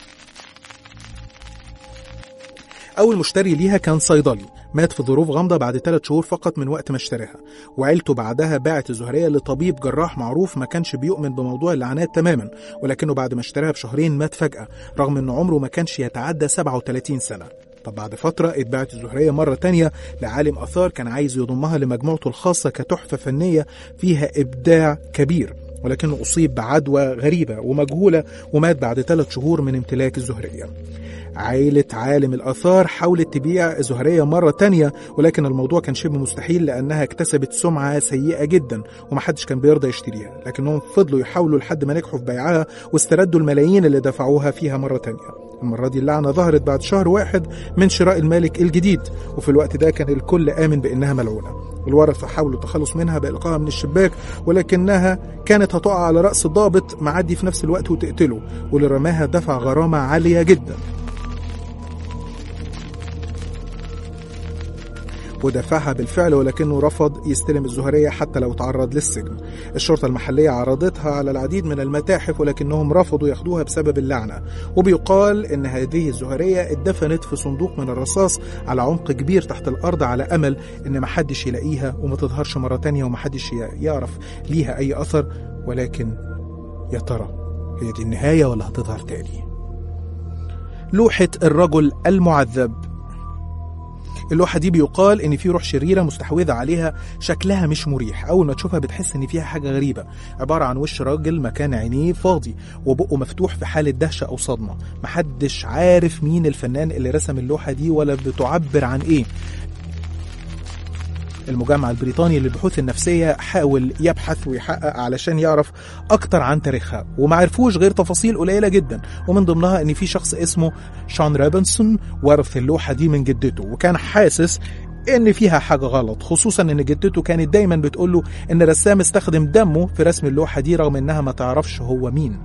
أول مشتري ليها كان صيدلي مات في ظروف غامضة بعد ثلاث شهور فقط من وقت ما اشتراها وعيلته بعدها باعت الزهرية لطبيب جراح معروف ما كانش بيؤمن بموضوع اللعنات تماما ولكنه بعد ما اشتراها بشهرين مات فجأة رغم ان عمره ما كانش يتعدى 37 سنة طب بعد فترة اتباعت الزهرية مرة تانية لعالم آثار كان عايز يضمها لمجموعته الخاصة كتحفة فنية فيها إبداع كبير ولكنه أصيب بعدوى غريبة ومجهولة ومات بعد ثلاث شهور من امتلاك الزهرية عائلة عالم الآثار حاولت تبيع الزهرية مرة تانية ولكن الموضوع كان شبه مستحيل لأنها اكتسبت سمعة سيئة جدا ومحدش كان بيرضى يشتريها لكنهم فضلوا يحاولوا لحد ما نجحوا في بيعها واستردوا الملايين اللي دفعوها فيها مرة تانية المرة دي اللعنة ظهرت بعد شهر واحد من شراء المالك الجديد وفي الوقت ده كان الكل آمن بأنها ملعونة الورثة حاولوا التخلص منها بإلقائها من الشباك ولكنها كانت هتقع على رأس الضابط معدي في نفس الوقت وتقتله واللي رماها دفع غرامة عالية جدا ودفعها بالفعل ولكنه رفض يستلم الزهرية حتى لو تعرض للسجن الشرطة المحلية عرضتها على العديد من المتاحف ولكنهم رفضوا ياخدوها بسبب اللعنة وبيقال ان هذه الزهرية اتدفنت في صندوق من الرصاص على عمق كبير تحت الأرض على أمل ان محدش يلاقيها وما تظهرش مرة تانية ومحدش يعرف ليها أي أثر ولكن يا ترى هي دي النهاية ولا هتظهر تاني لوحة الرجل المعذب اللوحة دي بيقال إن في روح شريرة مستحوذة عليها شكلها مش مريح أول ما تشوفها بتحس إن فيها حاجة غريبة عبارة عن وش راجل مكان عينيه فاضي وبقه مفتوح في حالة دهشة أو صدمة محدش عارف مين الفنان اللي رسم اللوحة دي ولا بتعبر عن إيه المجمع البريطاني للبحوث النفسية حاول يبحث ويحقق علشان يعرف أكتر عن تاريخها وما عرفوش غير تفاصيل قليلة جدا ومن ضمنها إن في شخص اسمه شون رابنسون ورث اللوحة دي من جدته وكان حاسس ان فيها حاجه غلط خصوصا ان جدته كانت دايما بتقوله ان الرسام استخدم دمه في رسم اللوحه دي رغم انها ما تعرفش هو مين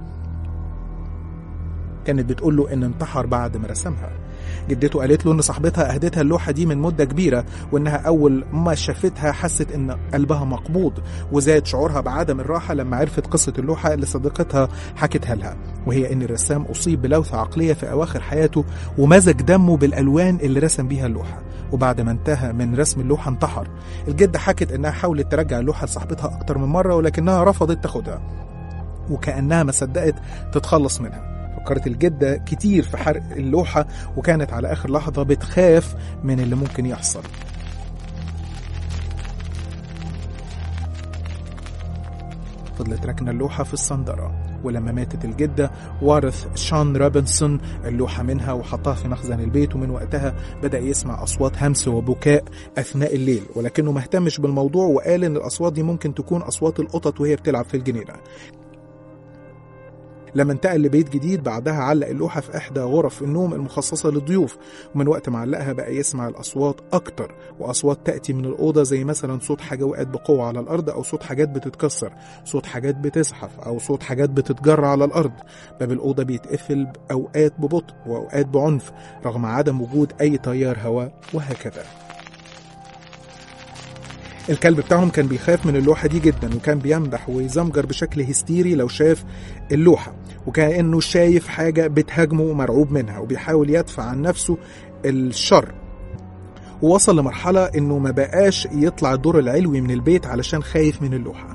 كانت بتقوله ان انتحر بعد ما رسمها جدته قالت له ان صاحبتها اهدتها اللوحه دي من مده كبيره وانها اول ما شافتها حست ان قلبها مقبوض وزاد شعورها بعدم الراحه لما عرفت قصه اللوحه اللي صديقتها حكتها لها وهي ان الرسام اصيب بلوثه عقليه في اواخر حياته ومزج دمه بالالوان اللي رسم بيها اللوحه وبعد ما انتهى من رسم اللوحه انتحر الجده حكت انها حاولت ترجع اللوحه لصاحبتها اكتر من مره ولكنها رفضت تاخدها وكأنها ما صدقت تتخلص منها فكرت الجدة كتير في حرق اللوحة وكانت على آخر لحظة بتخاف من اللي ممكن يحصل فضلت راكنة اللوحة في الصندرة ولما ماتت الجدة وارث شان روبنسون اللوحة منها وحطها في مخزن البيت ومن وقتها بدأ يسمع أصوات همس وبكاء أثناء الليل ولكنه ما اهتمش بالموضوع وقال إن الأصوات دي ممكن تكون أصوات القطط وهي بتلعب في الجنينة لما انتقل لبيت جديد بعدها علق اللوحة في إحدى غرف النوم المخصصة للضيوف ومن وقت ما علقها بقى يسمع الأصوات أكتر وأصوات تأتي من الأوضة زي مثلا صوت حاجة وقعت بقوة على الأرض أو صوت حاجات بتتكسر صوت حاجات بتزحف أو صوت حاجات بتتجرى على الأرض باب الأوضة بيتقفل أوقات ببطء وأوقات بعنف رغم عدم وجود أي تيار هواء وهكذا الكلب بتاعهم كان بيخاف من اللوحة دي جدا وكان بينبح ويزمجر بشكل هستيري لو شاف اللوحة وكأنه شايف حاجة بتهاجمه ومرعوب منها وبيحاول يدفع عن نفسه الشر ووصل لمرحلة انه ما بقاش يطلع الدور العلوي من البيت علشان خايف من اللوحة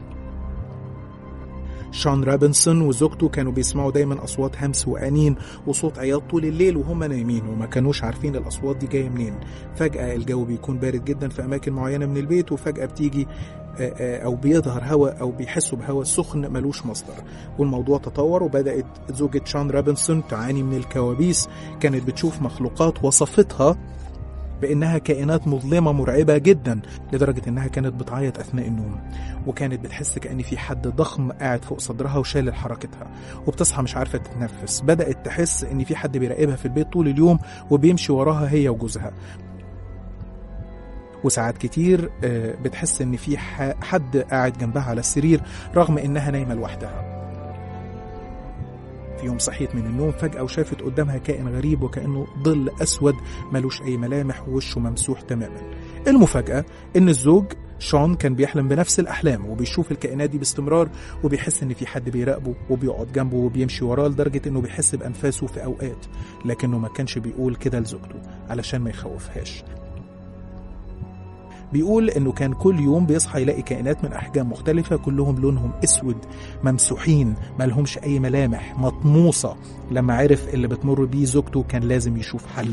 شان رابنسون وزوجته كانوا بيسمعوا دايما أصوات همس وأنين وصوت عياط طول الليل وهم نايمين وما كانوش عارفين الأصوات دي جاية منين فجأة الجو بيكون بارد جدا في أماكن معينة من البيت وفجأة بتيجي أو بيظهر هواء أو بيحسوا بهواء سخن ملوش مصدر والموضوع تطور وبدأت زوجة شان رابنسون تعاني من الكوابيس كانت بتشوف مخلوقات وصفتها بانها كائنات مظلمه مرعبه جدا لدرجه انها كانت بتعيط اثناء النوم وكانت بتحس كان في حد ضخم قاعد فوق صدرها وشالل حركتها وبتصحى مش عارفه تتنفس بدات تحس ان في حد بيراقبها في البيت طول اليوم وبيمشي وراها هي وجوزها وساعات كتير بتحس ان في حد قاعد جنبها على السرير رغم انها نايمه لوحدها في يوم صحيت من النوم فجأة وشافت قدامها كائن غريب وكأنه ظل أسود ملوش أي ملامح ووشه ممسوح تماما المفاجأة إن الزوج شون كان بيحلم بنفس الأحلام وبيشوف الكائنات دي باستمرار وبيحس إن في حد بيراقبه وبيقعد جنبه وبيمشي وراه لدرجة إنه بيحس بأنفاسه في أوقات لكنه ما كانش بيقول كده لزوجته علشان ما يخوفهاش بيقول انه كان كل يوم بيصحى يلاقي كائنات من احجام مختلفه كلهم لونهم اسود ممسوحين مالهمش اي ملامح مطموسه لما عرف اللي بتمر بيه زوجته كان لازم يشوف حل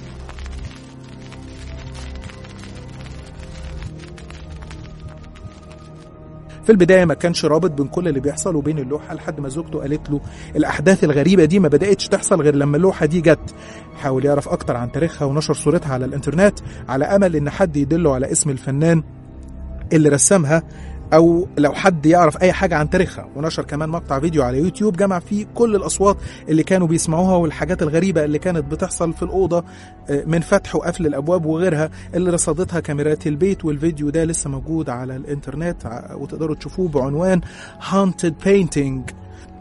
في البدايه ما كانش رابط بين كل اللي بيحصل وبين اللوحه لحد ما زوجته قالت له الاحداث الغريبه دي ما بداتش تحصل غير لما اللوحه دي جت حاول يعرف اكتر عن تاريخها ونشر صورتها على الانترنت على امل ان حد يدله على اسم الفنان اللي رسمها او لو حد يعرف اي حاجه عن تاريخها ونشر كمان مقطع فيديو على يوتيوب جمع فيه كل الاصوات اللي كانوا بيسمعوها والحاجات الغريبه اللي كانت بتحصل في الاوضه من فتح وقفل الابواب وغيرها اللي رصدتها كاميرات البيت والفيديو ده لسه موجود على الانترنت وتقدروا تشوفوه بعنوان Haunted Painting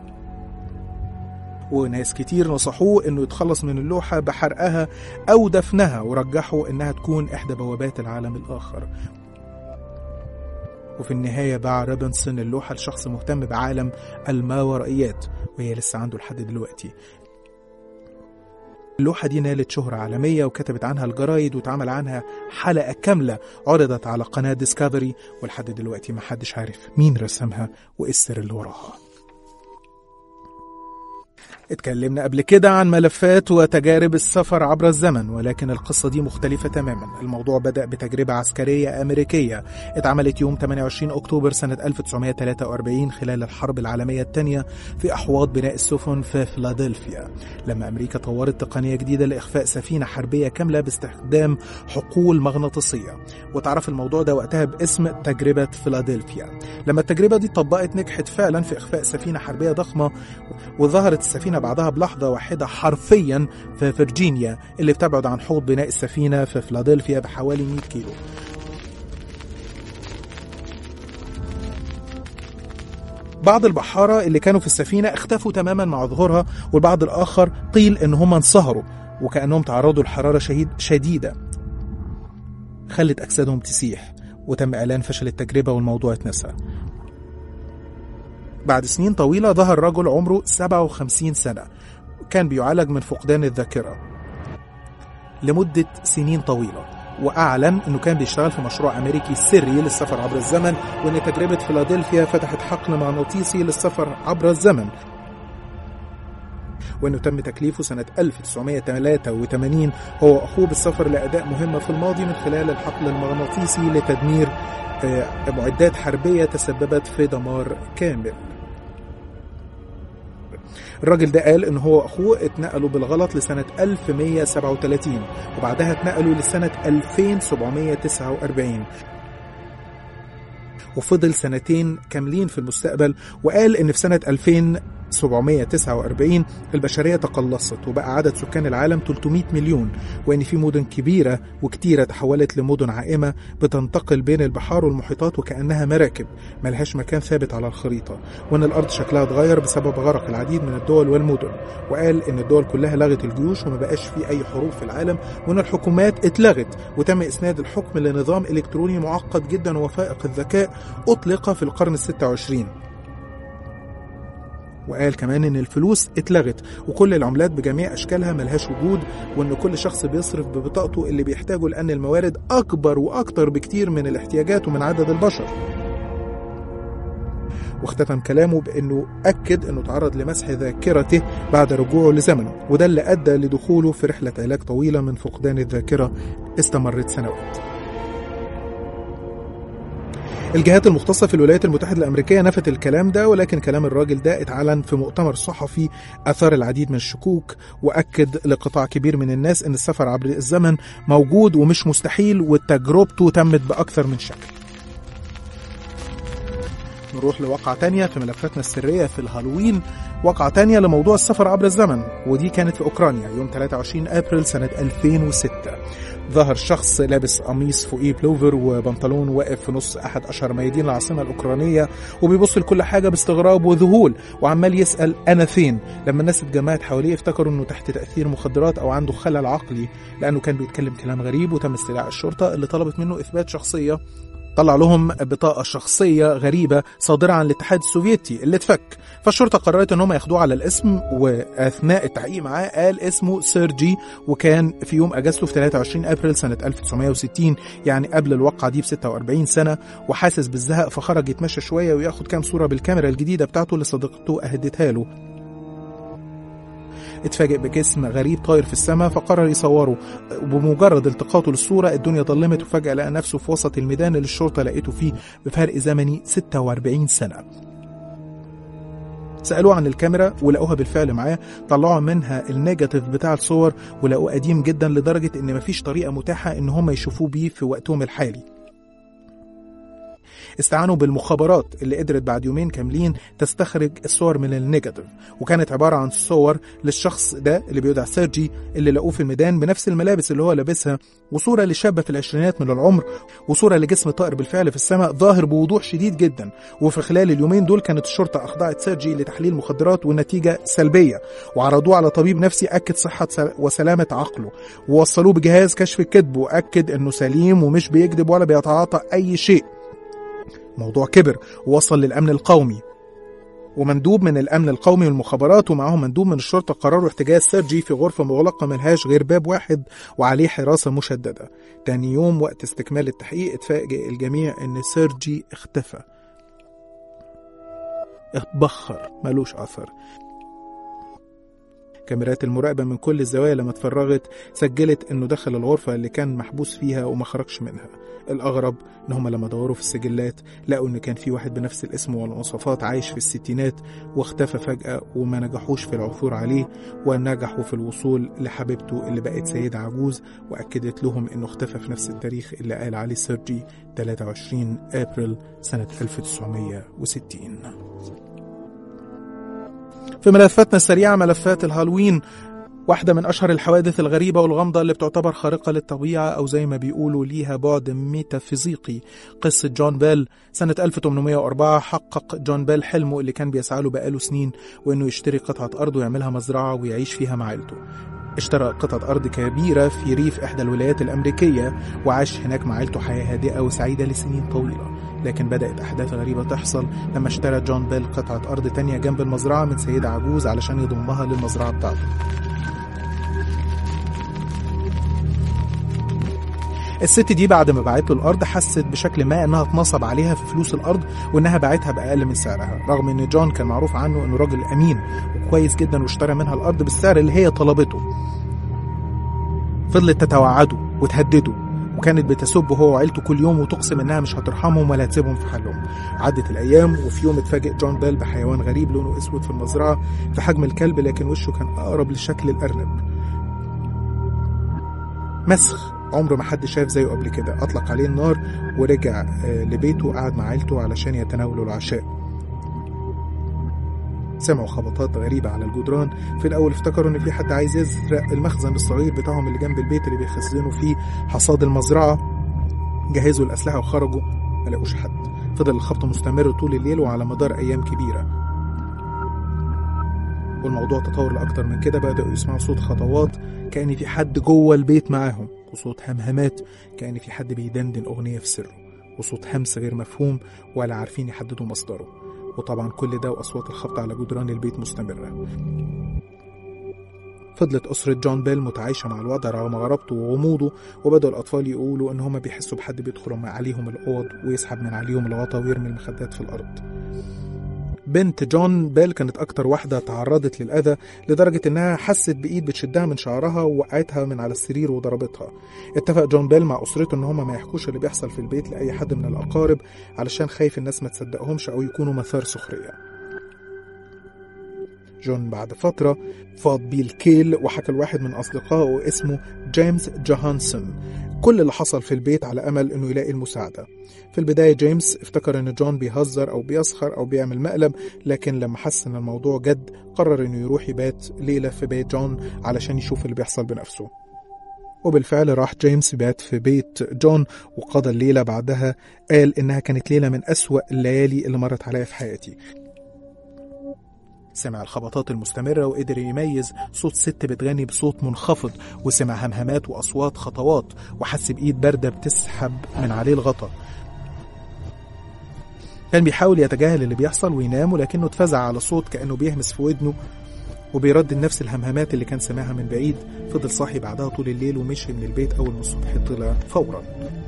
وناس كتير نصحوه انه يتخلص من اللوحه بحرقها او دفنها ورجحوا انها تكون احدى بوابات العالم الاخر وفي النهاية باع روبنسون اللوحة لشخص مهتم بعالم الماورائيات وهي لسه عنده لحد دلوقتي اللوحة دي نالت شهرة عالمية وكتبت عنها الجرايد واتعمل عنها حلقة كاملة عرضت على قناة ديسكفري ولحد دلوقتي محدش عارف مين رسمها وايه السر اللي وراها اتكلمنا قبل كده عن ملفات وتجارب السفر عبر الزمن ولكن القصة دي مختلفة تماما الموضوع بدأ بتجربة عسكرية أمريكية اتعملت يوم 28 أكتوبر سنة 1943 خلال الحرب العالمية الثانية في أحواض بناء السفن في فيلادلفيا لما أمريكا طورت تقنية جديدة لإخفاء سفينة حربية كاملة باستخدام حقول مغناطيسية وتعرف الموضوع ده وقتها باسم تجربة فيلادلفيا لما التجربة دي طبقت نجحت فعلا في إخفاء سفينة حربية ضخمة وظهرت السفينة بعدها بلحظة واحدة حرفيا في فرجينيا اللي بتبعد عن حوض بناء السفينة في فيلادلفيا بحوالي 100 كيلو بعض البحارة اللي كانوا في السفينة اختفوا تماما مع ظهورها والبعض الآخر قيل إن هم انصهروا وكأنهم تعرضوا لحرارة شهيد شديدة خلت أجسادهم تسيح وتم إعلان فشل التجربة والموضوع اتنسى بعد سنين طويلة ظهر رجل عمره 57 سنة كان بيعالج من فقدان الذاكرة لمدة سنين طويلة وأعلن أنه كان بيشتغل في مشروع أمريكي سري للسفر عبر الزمن وأن تجربة فيلادلفيا فتحت حقل مغناطيسي للسفر عبر الزمن وأنه تم تكليفه سنة 1983 هو وأخوه بالسفر لأداء مهمة في الماضي من خلال الحقل المغناطيسي لتدمير آه، معدات حربية تسببت في دمار كامل الراجل ده قال ان هو واخوه اتنقلوا بالغلط لسنة 1137 وبعدها اتنقلوا لسنة 2749 وفضل سنتين كاملين في المستقبل وقال ان في سنة 2749 البشرية تقلصت وبقى عدد سكان العالم 300 مليون وان في مدن كبيرة وكتيرة تحولت لمدن عائمة بتنتقل بين البحار والمحيطات وكأنها مراكب ملهاش مكان ثابت على الخريطة وان الارض شكلها اتغير بسبب غرق العديد من الدول والمدن وقال ان الدول كلها لغت الجيوش وما بقاش في اي حروب في العالم وان الحكومات اتلغت وتم اسناد الحكم لنظام الكتروني معقد جدا وفائق الذكاء اطلق في القرن الستة وعشرين وقال كمان ان الفلوس اتلغت وكل العملات بجميع اشكالها ملهاش وجود وان كل شخص بيصرف ببطاقته اللي بيحتاجه لان الموارد اكبر واكتر بكتير من الاحتياجات ومن عدد البشر واختتم كلامه بانه اكد انه تعرض لمسح ذاكرته بعد رجوعه لزمنه وده اللي ادى لدخوله في رحله علاج طويله من فقدان الذاكره استمرت سنوات الجهات المختصة في الولايات المتحدة الأمريكية نفت الكلام ده ولكن كلام الراجل ده اتعلن في مؤتمر صحفي أثار العديد من الشكوك وأكد لقطاع كبير من الناس أن السفر عبر الزمن موجود ومش مستحيل وتجربته تمت بأكثر من شكل نروح لواقعة تانية في ملفاتنا السرية في الهالوين واقعة تانية لموضوع السفر عبر الزمن ودي كانت في أوكرانيا يوم 23 أبريل سنة 2006 ظهر شخص لابس قميص فوقيه بلوفر وبنطلون واقف في نص أحد أشهر ميادين العاصمة الأوكرانية وبيبص لكل حاجة باستغراب وذهول وعمال يسأل أنا فين لما الناس اتجمعت حواليه افتكروا إنه تحت تأثير مخدرات أو عنده خلل عقلي لأنه كان بيتكلم كلام غريب وتم استدعاء الشرطة اللي طلبت منه إثبات شخصية طلع لهم بطاقة شخصية غريبة صادرة عن الاتحاد السوفيتي اللي اتفك فالشرطة قررت انهم ياخدوه على الاسم واثناء التحقيق معاه قال اسمه سيرجي وكان في يوم اجازته في 23 ابريل سنة 1960 يعني قبل الواقعة دي ب 46 سنة وحاسس بالزهق فخرج يتمشى شوية وياخد كام صورة بالكاميرا الجديدة بتاعته اللي صديقته اهدتها له اتفاجئ بجسم غريب طاير في السماء فقرر يصوره وبمجرد التقاطه للصورة الدنيا ظلمت وفجأة لقى نفسه في وسط الميدان اللي الشرطة لقيته فيه بفرق زمني 46 سنة سألوه عن الكاميرا ولقوها بالفعل معاه طلعوا منها النيجاتيف بتاع الصور ولقوه قديم جدا لدرجة ان مفيش طريقة متاحة ان هم يشوفوه بيه في وقتهم الحالي استعانوا بالمخابرات اللي قدرت بعد يومين كاملين تستخرج الصور من النيجاتيف وكانت عبارة عن صور للشخص ده اللي بيدعى سيرجي اللي لقوه في الميدان بنفس الملابس اللي هو لابسها وصورة لشابة في العشرينات من العمر وصورة لجسم طائر بالفعل في السماء ظاهر بوضوح شديد جدا وفي خلال اليومين دول كانت الشرطة أخضعت سيرجي لتحليل مخدرات والنتيجة سلبية وعرضوه على طبيب نفسي أكد صحة وسلامة عقله ووصلوه بجهاز كشف الكذب وأكد إنه سليم ومش بيكذب ولا بيتعاطى أي شيء الموضوع كبر ووصل للأمن القومي ومندوب من الأمن القومي والمخابرات ومعهم مندوب من الشرطة قرروا احتجاز سيرجي في غرفة مغلقة ملهاش غير باب واحد وعليه حراسة مشددة تاني يوم وقت استكمال التحقيق اتفاجئ الجميع ان سيرجي اختفى اتبخر ملوش أثر كاميرات المراقبة من كل الزوايا لما اتفرغت سجلت انه دخل الغرفة اللي كان محبوس فيها وما خرجش منها الأغرب إن هم لما دوروا في السجلات لقوا إن كان في واحد بنفس الاسم والمواصفات عايش في الستينات واختفى فجأة وما نجحوش في العثور عليه ونجحوا في الوصول لحبيبته اللي بقت سيدة عجوز وأكدت لهم إنه اختفى في نفس التاريخ اللي قال عليه سيرجي 23 أبريل سنة 1960 في ملفاتنا السريعة ملفات الهالوين واحدة من أشهر الحوادث الغريبة والغامضة اللي بتعتبر خارقة للطبيعة أو زي ما بيقولوا ليها بعد ميتافيزيقي قصة جون بيل سنة 1804 حقق جون بيل حلمه اللي كان بيسعى له بقاله سنين وإنه يشتري قطعة أرض ويعملها مزرعة ويعيش فيها مع عيلته اشترى قطعة أرض كبيرة في ريف إحدى الولايات الأمريكية وعاش هناك مع عيلته حياة هادئة وسعيدة لسنين طويلة لكن بدأت أحداث غريبة تحصل لما اشترى جون بيل قطعة أرض تانية جنب المزرعة من سيدة عجوز علشان يضمها للمزرعة بتاعته الست دي بعد ما باعت له الارض حست بشكل ما انها اتنصب عليها في فلوس الارض وانها باعتها باقل من سعرها رغم ان جون كان معروف عنه انه راجل امين وكويس جدا واشترى منها الارض بالسعر اللي هي طلبته فضلت تتوعده وتهدده وكانت بتسبه هو وعيلته كل يوم وتقسم انها مش هترحمهم ولا هتسيبهم في حالهم عدت الايام وفي يوم اتفاجئ جون بيل بحيوان غريب لونه اسود في المزرعه في حجم الكلب لكن وشه كان اقرب لشكل الارنب مسخ عمره ما حد شاف زيه قبل كده اطلق عليه النار ورجع آه، لبيته وقعد مع عيلته علشان يتناولوا العشاء سمعوا خبطات غريبة على الجدران في الأول افتكروا إن في حد عايز يسرق المخزن الصغير بتاعهم اللي جنب البيت اللي بيخزنوا فيه حصاد المزرعة جهزوا الأسلحة وخرجوا ما لقوش حد فضل الخبط مستمر طول الليل وعلى مدار أيام كبيرة والموضوع تطور لأكتر من كده بدأوا يسمعوا صوت خطوات كأن في حد جوه البيت معاهم وصوت همهمات كأن في حد بيدندن أغنية في سره وصوت همس غير مفهوم ولا عارفين يحددوا مصدره وطبعا كل ده وأصوات الخبط على جدران البيت مستمرة فضلت أسرة جون بيل متعايشة مع الوضع رغم غرابته وغموضه وبدأوا الأطفال يقولوا إن هما بيحسوا بحد بيدخل مع عليهم الأوض ويسحب من عليهم الغطا ويرمي المخدات في الأرض بنت جون بيل كانت أكتر واحدة تعرضت للأذى لدرجة إنها حست بإيد بتشدها من شعرها ووقعتها من على السرير وضربتها. اتفق جون بيل مع أسرته إن هما ما يحكوش اللي بيحصل في البيت لأي حد من الأقارب علشان خايف الناس ما تصدقهمش أو يكونوا مثار سخرية. جون بعد فترة فاض بيه الكيل وحكى لواحد من أصدقائه اسمه جيمس جوهانسون كل اللي حصل في البيت على أمل إنه يلاقي المساعدة في البداية جيمس افتكر إن جون بيهزر أو بيسخر أو بيعمل مقلب لكن لما حس إن الموضوع جد قرر إنه يروح يبات ليلة في بيت جون علشان يشوف اللي بيحصل بنفسه وبالفعل راح جيمس بات في بيت جون وقضى الليلة بعدها قال إنها كانت ليلة من أسوأ الليالي اللي مرت عليا في حياتي سمع الخبطات المستمرة وقدر يميز صوت ست بتغني بصوت منخفض وسمع همهمات وأصوات خطوات وحس بإيد باردة بتسحب من عليه الغطا كان بيحاول يتجاهل اللي بيحصل وينام ولكنه اتفزع على صوت كأنه بيهمس في ودنه وبيردد نفس الهمهمات اللي كان سمعها من بعيد فضل صاحي بعدها طول الليل ومشي من البيت أول ما الصبح طلع فورا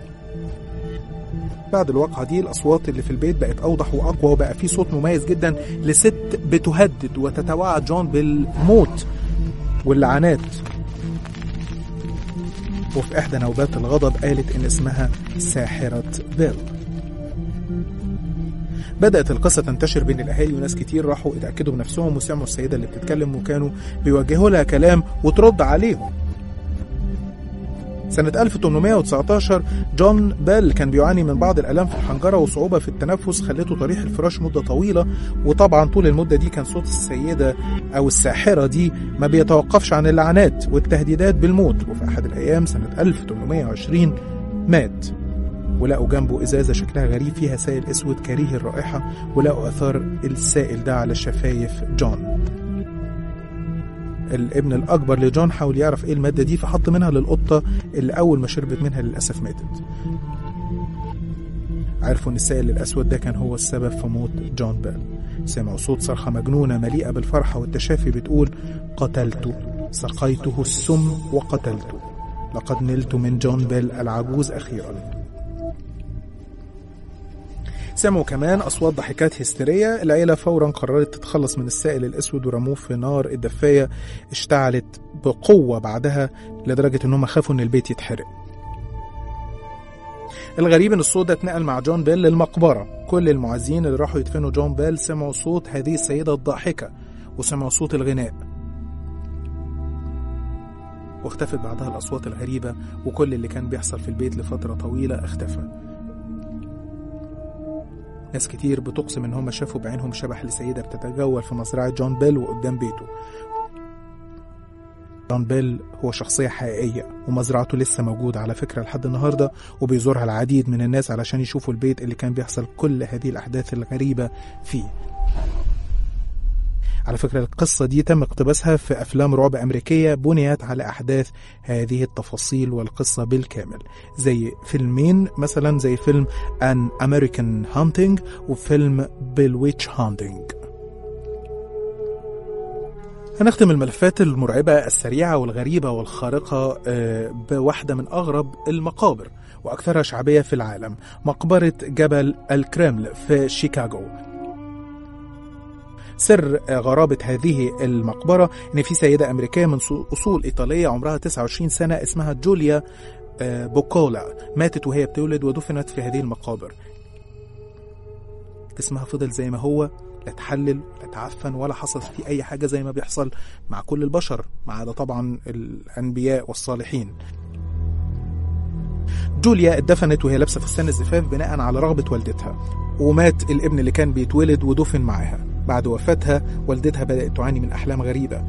بعد الواقعة دي الأصوات اللي في البيت بقت أوضح وأقوى وبقى في صوت مميز جدا لست بتهدد وتتوعد جون بالموت واللعنات وفي إحدى نوبات الغضب قالت إن اسمها ساحرة بيل بدأت القصة تنتشر بين الأهالي وناس كتير راحوا اتأكدوا بنفسهم وسمعوا السيدة اللي بتتكلم وكانوا بيوجهوا لها كلام وترد عليهم سنة 1819 جون بيل كان بيعاني من بعض الآلام في الحنجرة وصعوبة في التنفس خلته طريح الفراش مدة طويلة وطبعا طول المدة دي كان صوت السيدة أو الساحرة دي ما بيتوقفش عن اللعنات والتهديدات بالموت وفي أحد الأيام سنة 1820 مات ولقوا جنبه إزازة شكلها غريب فيها سائل أسود كريه الرائحة ولقوا أثار السائل ده على شفايف جون الابن الأكبر لجون حاول يعرف إيه المادة دي فحط منها للقطة اللي أول ما شربت منها للأسف ماتت عرفوا إن السائل الأسود ده كان هو السبب في موت جون بيل سمعوا صوت صرخة مجنونة مليئة بالفرحة والتشافي بتقول قتلته سقيته السم وقتلته لقد نلت من جون بيل العجوز أخيرا سمعوا كمان أصوات ضحكات هستيرية العيلة فورا قررت تتخلص من السائل الأسود ورموه في نار الدفاية اشتعلت بقوة بعدها لدرجة إنهم خافوا إن البيت يتحرق الغريب ان الصوت ده اتنقل مع جون بيل للمقبرة كل المعزين اللي راحوا يدفنوا جون بيل سمعوا صوت هذه السيدة الضاحكة وسمعوا صوت الغناء واختفت بعدها الأصوات الغريبة وكل اللي كان بيحصل في البيت لفترة طويلة اختفى ناس كتير بتقسم ان هم شافوا بعينهم شبح لسيدة بتتجول في مزرعة جون بيل وقدام بيته جون بيل هو شخصية حقيقية ومزرعته لسه موجودة على فكرة لحد النهاردة وبيزورها العديد من الناس علشان يشوفوا البيت اللي كان بيحصل كل هذه الأحداث الغريبة فيه على فكرة القصة دي تم اقتباسها في أفلام رعب أمريكية بنيت على أحداث هذه التفاصيل والقصة بالكامل زي فيلمين مثلا زي فيلم An American Hunting وفيلم بالويتش هانتينج هنختم الملفات المرعبة السريعة والغريبة والخارقة آه، بواحدة من أغرب المقابر وأكثرها شعبية في العالم مقبرة جبل الكريمل في شيكاغو سر غرابة هذه المقبرة إن في سيدة أمريكية من أصول إيطالية عمرها 29 سنة اسمها جوليا آه، بوكولا ماتت وهي بتولد ودفنت في هذه المقابر جسمها فضل زي ما هو لا اتحلل ولا اتعفن ولا حصل فيه أي حاجة زي ما بيحصل مع كل البشر ما عدا طبعا الأنبياء والصالحين جوليا اتدفنت وهي لابسه فستان الزفاف بناء على رغبه والدتها ومات الابن اللي كان بيتولد ودفن معاها بعد وفاتها والدتها بدات تعاني من احلام غريبه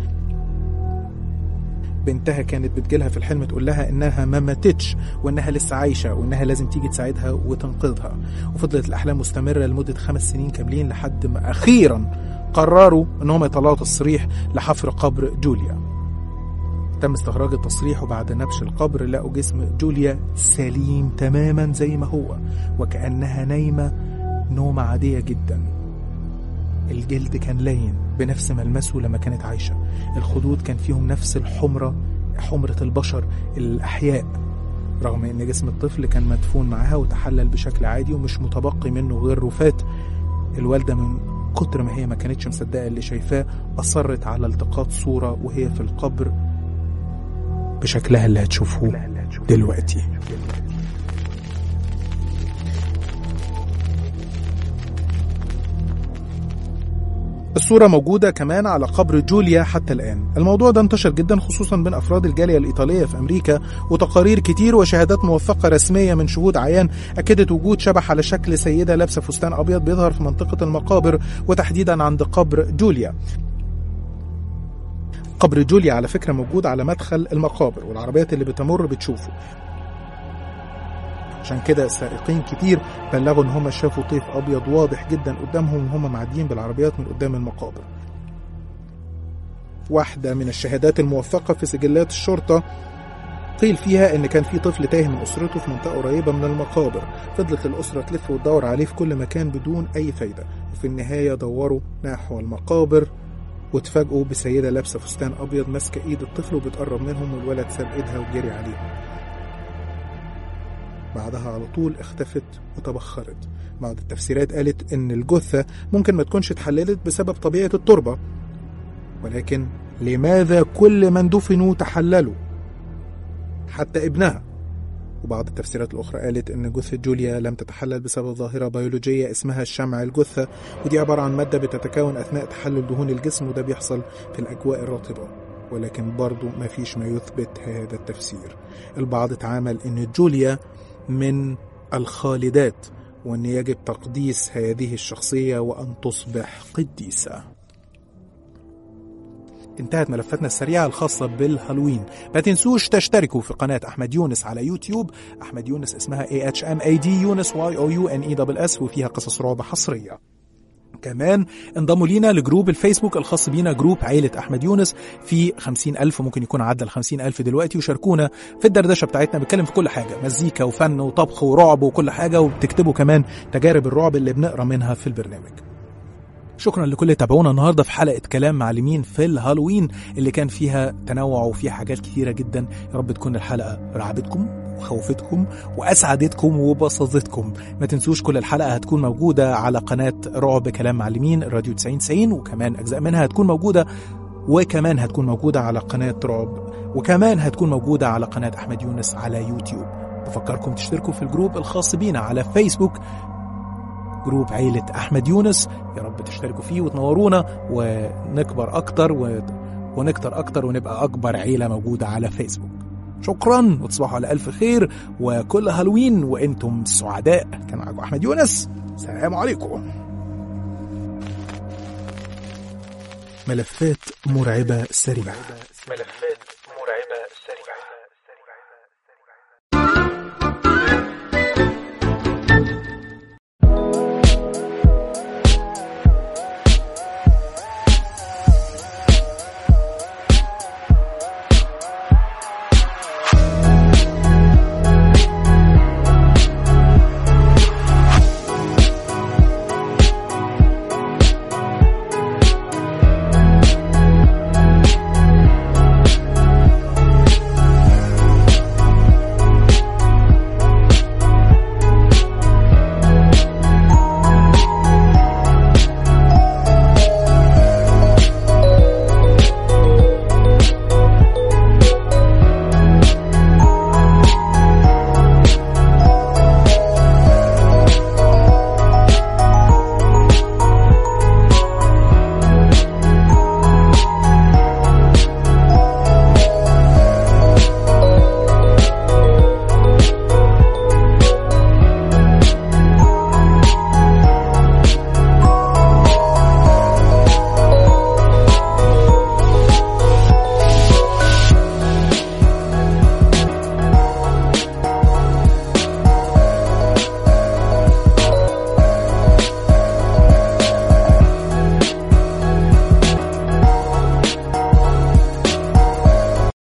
بنتها كانت بتجيلها في الحلم تقول لها انها ما ماتتش وانها لسه عايشه وانها لازم تيجي تساعدها وتنقذها وفضلت الاحلام مستمره لمده خمس سنين كاملين لحد ما اخيرا قرروا ان هم يطلعوا تصريح لحفر قبر جوليا تم استخراج التصريح وبعد نبش القبر لقوا جسم جوليا سليم تماما زي ما هو وكأنها نايمة نومة عادية جدا الجلد كان لين بنفس ملمسه لما كانت عايشة الخدود كان فيهم نفس الحمرة حمرة البشر الأحياء رغم ان جسم الطفل كان مدفون معاها وتحلل بشكل عادي ومش متبقي منه غير رفات الوالدة من كتر ما هي ما كانتش مصدقة اللي شايفاه أصرت على التقاط صورة وهي في القبر بشكلها اللي هتشوفه دلوقتي الصورة موجودة كمان على قبر جوليا حتى الآن الموضوع ده انتشر جدا خصوصا بين أفراد الجالية الإيطالية في أمريكا وتقارير كتير وشهادات موثقة رسمية من شهود عيان أكدت وجود شبح على شكل سيدة لابسة فستان أبيض بيظهر في منطقة المقابر وتحديدا عند قبر جوليا قبر جوليا على فكرة موجود على مدخل المقابر والعربيات اللي بتمر بتشوفه عشان كده سائقين كتير بلغوا ان هم شافوا طيف ابيض واضح جدا قدامهم وهم معديين بالعربيات من قدام المقابر واحدة من الشهادات الموثقة في سجلات الشرطة قيل فيها ان كان في طفل تايه من اسرته في منطقة قريبة من المقابر فضلت الاسرة تلف وتدور عليه في كل مكان بدون اي فايدة وفي النهاية دوروا نحو المقابر واتفاجئوا بسيدة لابسة فستان أبيض ماسكة إيد الطفل وبتقرب منهم والولد ساب إيدها وجري عليهم بعدها على طول اختفت وتبخرت بعض التفسيرات قالت إن الجثة ممكن ما تكونش اتحللت بسبب طبيعة التربة ولكن لماذا كل من دفنوا تحللوا حتى ابنها وبعض التفسيرات الأخرى قالت إن جثة جوليا لم تتحلل بسبب ظاهرة بيولوجية اسمها الشمع الجثة ودي عبارة عن مادة بتتكون أثناء تحلل دهون الجسم وده بيحصل في الأجواء الرطبة ولكن برضو ما فيش ما يثبت هذا التفسير البعض تعامل إن جوليا من الخالدات وأن يجب تقديس هذه الشخصية وأن تصبح قديسة انتهت ملفاتنا السريعة الخاصة بالهالوين ما تنسوش تشتركوا في قناة أحمد يونس على يوتيوب أحمد يونس اسمها A H M A D يونس Y O U N E S S وفيها قصص رعب حصرية كمان انضموا لينا لجروب الفيسبوك الخاص بينا جروب عيلة أحمد يونس في خمسين ألف ممكن يكون عدى الخمسين ألف دلوقتي وشاركونا في الدردشة بتاعتنا بنتكلم في كل حاجة مزيكا وفن وطبخ ورعب وكل حاجة وبتكتبوا كمان تجارب الرعب اللي بنقرا منها في البرنامج شكرا لكل اللي تابعونا النهارده في حلقه كلام معلمين في الهالوين اللي كان فيها تنوع وفيها حاجات كثيره جدا يا رب تكون الحلقه رعبتكم وخوفتكم واسعدتكم وبسطتكم ما تنسوش كل الحلقه هتكون موجوده على قناه رعب كلام معلمين الراديو 90 90 وكمان اجزاء منها هتكون موجوده وكمان هتكون موجوده على قناه رعب وكمان هتكون موجوده على قناه احمد يونس على يوتيوب بفكركم تشتركوا في الجروب الخاص بينا على فيسبوك جروب عيلة أحمد يونس يا رب تشتركوا فيه وتنورونا ونكبر أكتر و... ونكتر أكتر ونبقى أكبر عيلة موجودة على فيسبوك شكرا وتصبحوا على ألف خير وكل هالوين وأنتم سعداء كان معكم أحمد يونس سلام عليكم ملفات مرعبة سريعة ملفات